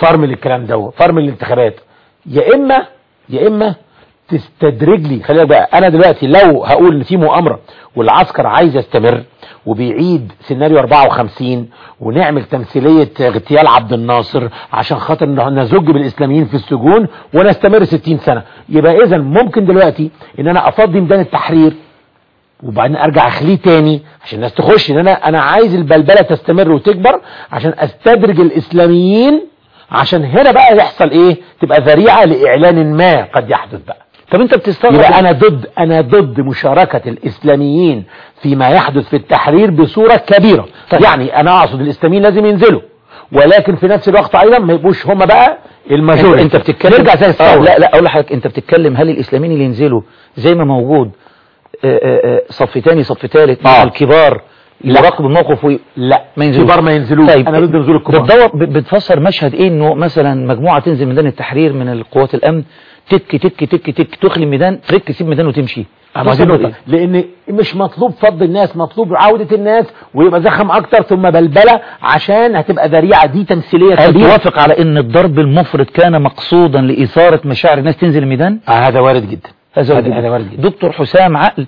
فرمل الكلام ده فرمل الانتخابات يا اما يا اما تستدرج لي خلي بالك بقى انا دلوقتي لو هقول ان في مؤامره والعسكر عايز يستمر وبيعيد سيناريو 54 ونعمل تمثيليه اغتيال عبد الناصر عشان خاطر ن- نزج بالاسلاميين في السجون ونستمر 60 سنه يبقى اذا ممكن دلوقتي ان انا افضي ميدان التحرير وبعدين ارجع اخليه تاني عشان الناس تخش ان انا انا عايز البلبله تستمر وتكبر عشان استدرج الاسلاميين عشان هنا بقى يحصل ايه تبقى ذريعه لاعلان ما قد يحدث بقى طب انت بتستغرب يبقى انا ضد انا ضد مشاركه الاسلاميين فيما يحدث في التحرير بصوره كبيره طيب. يعني انا اقصد الاسلاميين لازم ينزلوا ولكن في نفس الوقت ايضا ما يبقوش هم بقى الماجوريتي انت بتتكلم نرجع زي آه الثوره لا لا اقول لحضرتك انت بتتكلم هل الاسلاميين اللي ينزلوا زي ما موجود آه، آه، آه، صف تاني صف تالت مع آه. الكبار يراقبوا الموقف وي... لا ما ينزلوش كبار ما ينزلوش طيب انا ضد نزول الكبار بتدور ب- بتفسر مشهد ايه انه مثلا مجموعه تنزل ميدان التحرير من القوات الامن تك تك تك تك تخلي الميدان ترك تسيب ميدان وتمشي أما دي تفسر نقطة. إيه؟ لان مش مطلوب فض الناس مطلوب عودة الناس ويبقى زخم اكتر ثم بلبلة عشان هتبقى ذريعة دي تمثيلية هل كبيرة توافق على ان الضرب المفرط كان مقصودا لاثاره مشاعر الناس تنزل الميدان آه هذا وارد جدا هذا هذا- وارد هذا وارد جدا. جدا. دكتور حسام عقل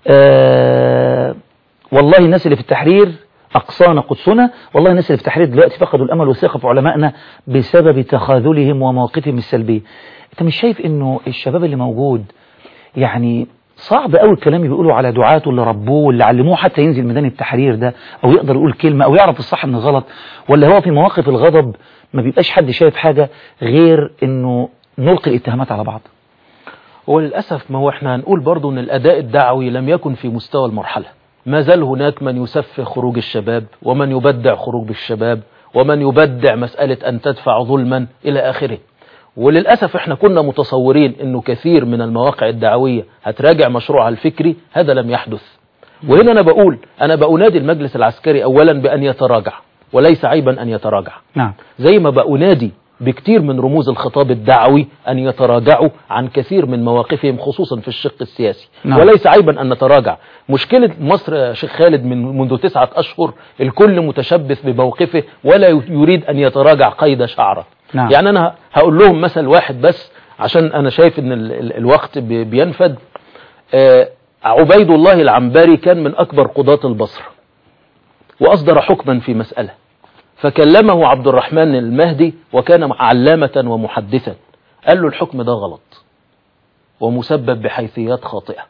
آه والله الناس اللي في التحرير أقصانا قدسنا والله الناس اللي في التحرير دلوقتي فقدوا الأمل والثقة في علمائنا بسبب تخاذلهم ومواقفهم السلبية أنت مش شايف أنه الشباب اللي موجود يعني صعب قوي الكلام اللي بيقولوا على دعاته اللي ربوه واللي علموه حتى ينزل ميدان التحرير ده او يقدر يقول كلمة او يعرف الصح من الغلط ولا هو في مواقف الغضب ما بيبقاش حد شايف حاجة غير انه نلقي الاتهامات على بعض وللأسف ما هو احنا هنقول برضو ان الأداء الدعوي لم يكن في مستوى المرحلة ما زال هناك من يسفه خروج الشباب ومن يبدع خروج الشباب ومن يبدع مسألة أن تدفع ظلما إلى آخره وللأسف احنا كنا متصورين انه كثير من المواقع الدعوية هتراجع مشروعها الفكري هذا لم يحدث وهنا انا بقول انا بأنادي المجلس العسكري اولا بأن يتراجع وليس عيبا ان يتراجع نعم زي ما بأنادي بكتير من رموز الخطاب الدعوي أن يتراجعوا عن كثير من مواقفهم خصوصا في الشق السياسي نعم. وليس عيبا أن نتراجع مشكلة مصر يا شيخ خالد من منذ تسعة أشهر الكل متشبث بموقفه ولا يريد أن يتراجع قيد شعره نعم. يعني أنا هقول لهم مثل واحد بس عشان أنا شايف أن ال- ال- الوقت بي- بينفد آه، عبيد الله العنبري كان من أكبر قضاة البصرة وأصدر حكما في مسألة فكلمه عبد الرحمن المهدي وكان علامة ومحدثا قال له الحكم ده غلط ومسبب بحيثيات خاطئة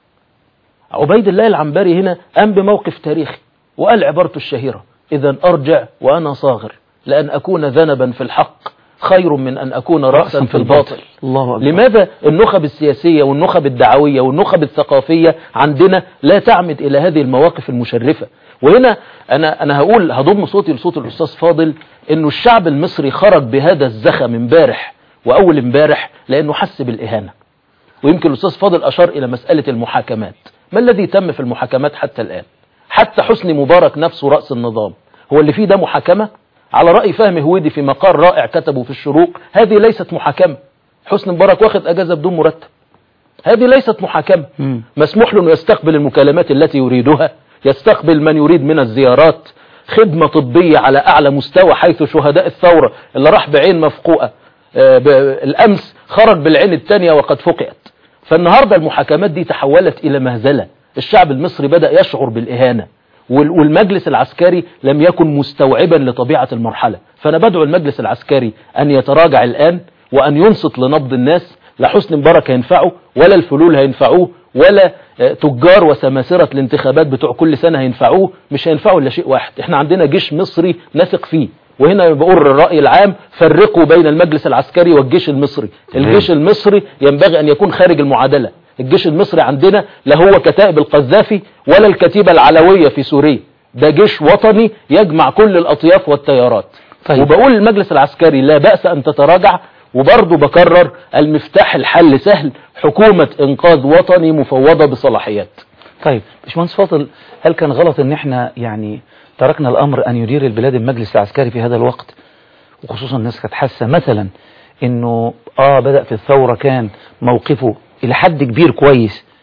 عبيد الله العنبري هنا قام بموقف تاريخي وقال عبارته الشهيرة إذا أرجع وأنا صاغر لأن أكون ذنبا في الحق خير من أن أكون رأسا في الباطل الله أكبر لماذا النخب السياسية والنخب الدعوية والنخب الثقافية عندنا لا تعمد إلى هذه المواقف المشرفة وهنا أنا, أنا هقول هضم صوتي لصوت الأستاذ فاضل أنه الشعب المصري خرج بهذا الزخم امبارح وأول امبارح لأنه حس بالإهانة ويمكن الأستاذ فاضل أشار إلى مسألة المحاكمات ما الذي تم في المحاكمات حتى الآن حتى حسني مبارك نفسه رأس النظام هو اللي فيه ده محاكمة على رأي فهمي هويدي في مقال رائع كتبه في الشروق هذه ليست محاكمة حسني مبارك واخد أجازة بدون مرتب هذه ليست محاكمة مم. مسموح له أنه يستقبل المكالمات التي يريدها يستقبل من يريد من الزيارات خدمة طبية على أعلى مستوى حيث شهداء الثورة اللي راح بعين مفقوءة آه، ب- الأمس خرج بالعين الثانية وقد فقئت فالنهاردة المحاكمات دي تحولت إلى مهزلة الشعب المصري بدأ يشعر بالإهانة وال- والمجلس العسكري لم يكن مستوعبا لطبيعة المرحلة فأنا بدعو المجلس العسكري أن يتراجع الآن وأن ينصت لنبض الناس لا حسني مبارك هينفعه ولا الفلول هينفعوه ولا آه، تجار وسماسرة الانتخابات بتوع كل سنة هينفعوه مش هينفعوا إلا شيء واحد احنا عندنا جيش مصري نثق فيه وهنا بقول الرأي العام فرقوا بين المجلس العسكري والجيش المصري الجيش المصري ينبغي أن يكون خارج المعادلة الجيش المصري عندنا لا هو كتائب القذافي ولا الكتيبة العلوية في سوريا ده جيش وطني يجمع كل الأطياف والتيارات طيب. وبقول المجلس العسكري لا بأس أن تتراجع وبرضه بكرر المفتاح الحل سهل حكومة إنقاذ وطني مفوضة بصلاحيات طيب باشمهندس فاضل هل كان غلط ان احنا يعني تركنا الامر ان يدير البلاد المجلس العسكري في هذا الوقت وخصوصا الناس كانت حاسه مثلا انه اه بدا في الثوره كان موقفه الى حد كبير كويس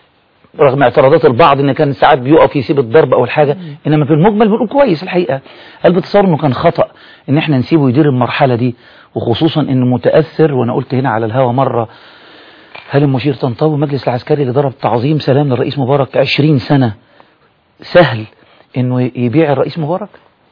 رغم اعتراضات البعض ان كان ساعات بيقف يسيب الضرب او الحاجة انما في المجمل بنقول كويس الحقيقة هل بتصور انه كان خطأ ان احنا نسيبه يدير المرحلة دي وخصوصا انه متأثر وانا قلت هنا على الهوا مرة هل المشير طنطاوي المجلس العسكري اللي ضرب تعظيم سلام للرئيس مبارك 20 سنة سهل انه يبيع الرئيس مبارك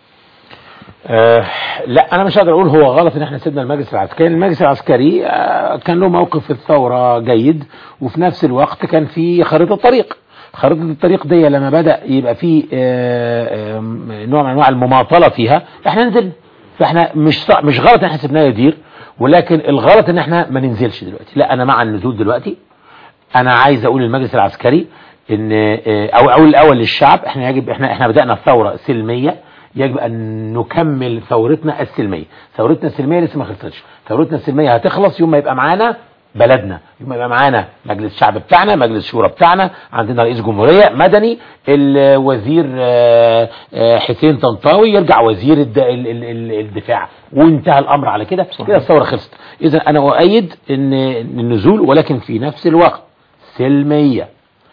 آه لا انا مش هقدر اقول هو غلط ان احنا سيبنا المجلس العسكري المجلس العسكري آه كان له موقف في الثوره جيد وفي نفس الوقت كان في خريطه طريق خريطه الطريق دي لما بدا يبقى في آه آه نوع من انواع المماطله فيها احنا نزلنا فاحنا مش صع- مش غلط ان احنا سيبناه يدير ولكن الغلط ان احنا ما ننزلش دلوقتي لا انا مع النزول دلوقتي انا عايز اقول للمجلس العسكري ان آه، او اقول الاول للشعب احنا يجب احنا احنا بدانا ثوره سلميه يجب ان نكمل ثورتنا السلميه ثورتنا السلميه لسه ما خلصتش ثورتنا السلميه هتخلص يوم ما يبقى معانا بلدنا يوم ما يبقى معانا مجلس الشعب بتاعنا مجلس الشورى بتاعنا عندنا رئيس جمهوريه مدني الوزير آه، آه، حسين طنطاوي يرجع وزير الد- ال- ال- ال- الدفاع وانتهى الامر على كده كده الثوره خلصت اذا انا اؤيد ان النزول ولكن في نفس الوقت سلميه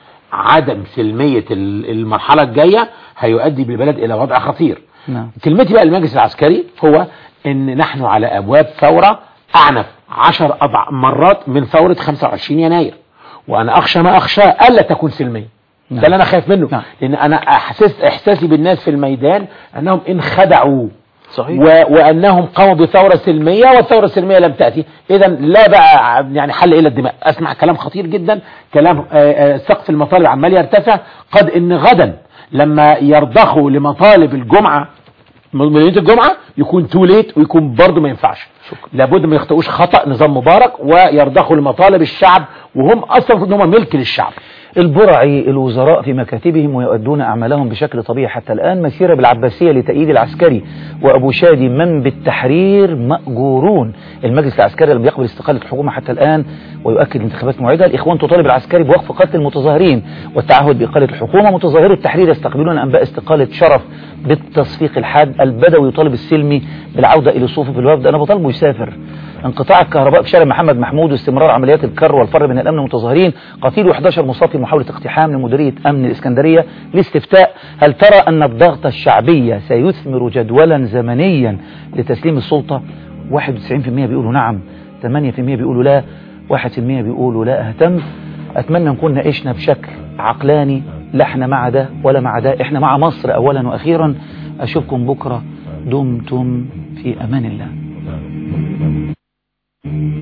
عدم سلمية ال- المرحلة الجاية هيؤدي بالبلد إلى وضع خطير نعم. كلمتي بقى للمجلس العسكري هو إن نحن على أبواب ثورة أعنف عشر أضع مرات من ثورة 25 يناير وأنا أخشى ما أخشى ألا تكون سلمية نعم. ده اللي أنا خايف منه نعم. لأن أنا أحسس إحساسي بالناس في الميدان أنهم انخدعوا صحيح و... وانهم قاموا بثوره سلميه والثوره السلميه لم تاتي اذا لا بقى يعني حل الى الدماء اسمع كلام خطير جدا كلام آه، آه، سقف المطالب عمال يرتفع قد ان غدا لما يرضخوا لمطالب الجمعه مدينه الجمعه يكون تو ليت ويكون برضه ما ينفعش لابد ما يخطئوش خطا نظام مبارك ويرضخوا لمطالب الشعب وهم اصلا المفروض ان هم ملك للشعب البرعي الوزراء في مكاتبهم ويؤدون أعمالهم بشكل طبيعي حتى الآن مسيرة بالعباسية لتأييد العسكري وأبو شادي من بالتحرير مأجورون المجلس العسكري لم يقبل استقالة الحكومة حتى الآن ويؤكد انتخابات موعدة الإخوان تطالب العسكري بوقف قتل المتظاهرين والتعهد بإقالة الحكومة متظاهرو التحرير يستقبلون أنباء استقالة شرف بالتصفيق الحاد البدوي يطالب السلمي بالعودة إلى صفوف الوفد أنا بطالبه يسافر انقطاع الكهرباء في شارع محمد محمود واستمرار عمليات الكر والفر من الامن المتظاهرين قتيل و11 مصاب في محاولة اقتحام لمديرية امن الاسكندرية لاستفتاء هل ترى ان الضغط الشعبية سيثمر جدولا زمنيا لتسليم السلطة 91% بيقولوا نعم 8% بيقولوا لا 1% بيقولوا لا اهتم اتمنى نكون ناقشنا بشكل عقلاني لا احنا مع ده ولا مع ده احنا مع مصر اولا واخيرا اشوفكم بكرة دمتم في امان الله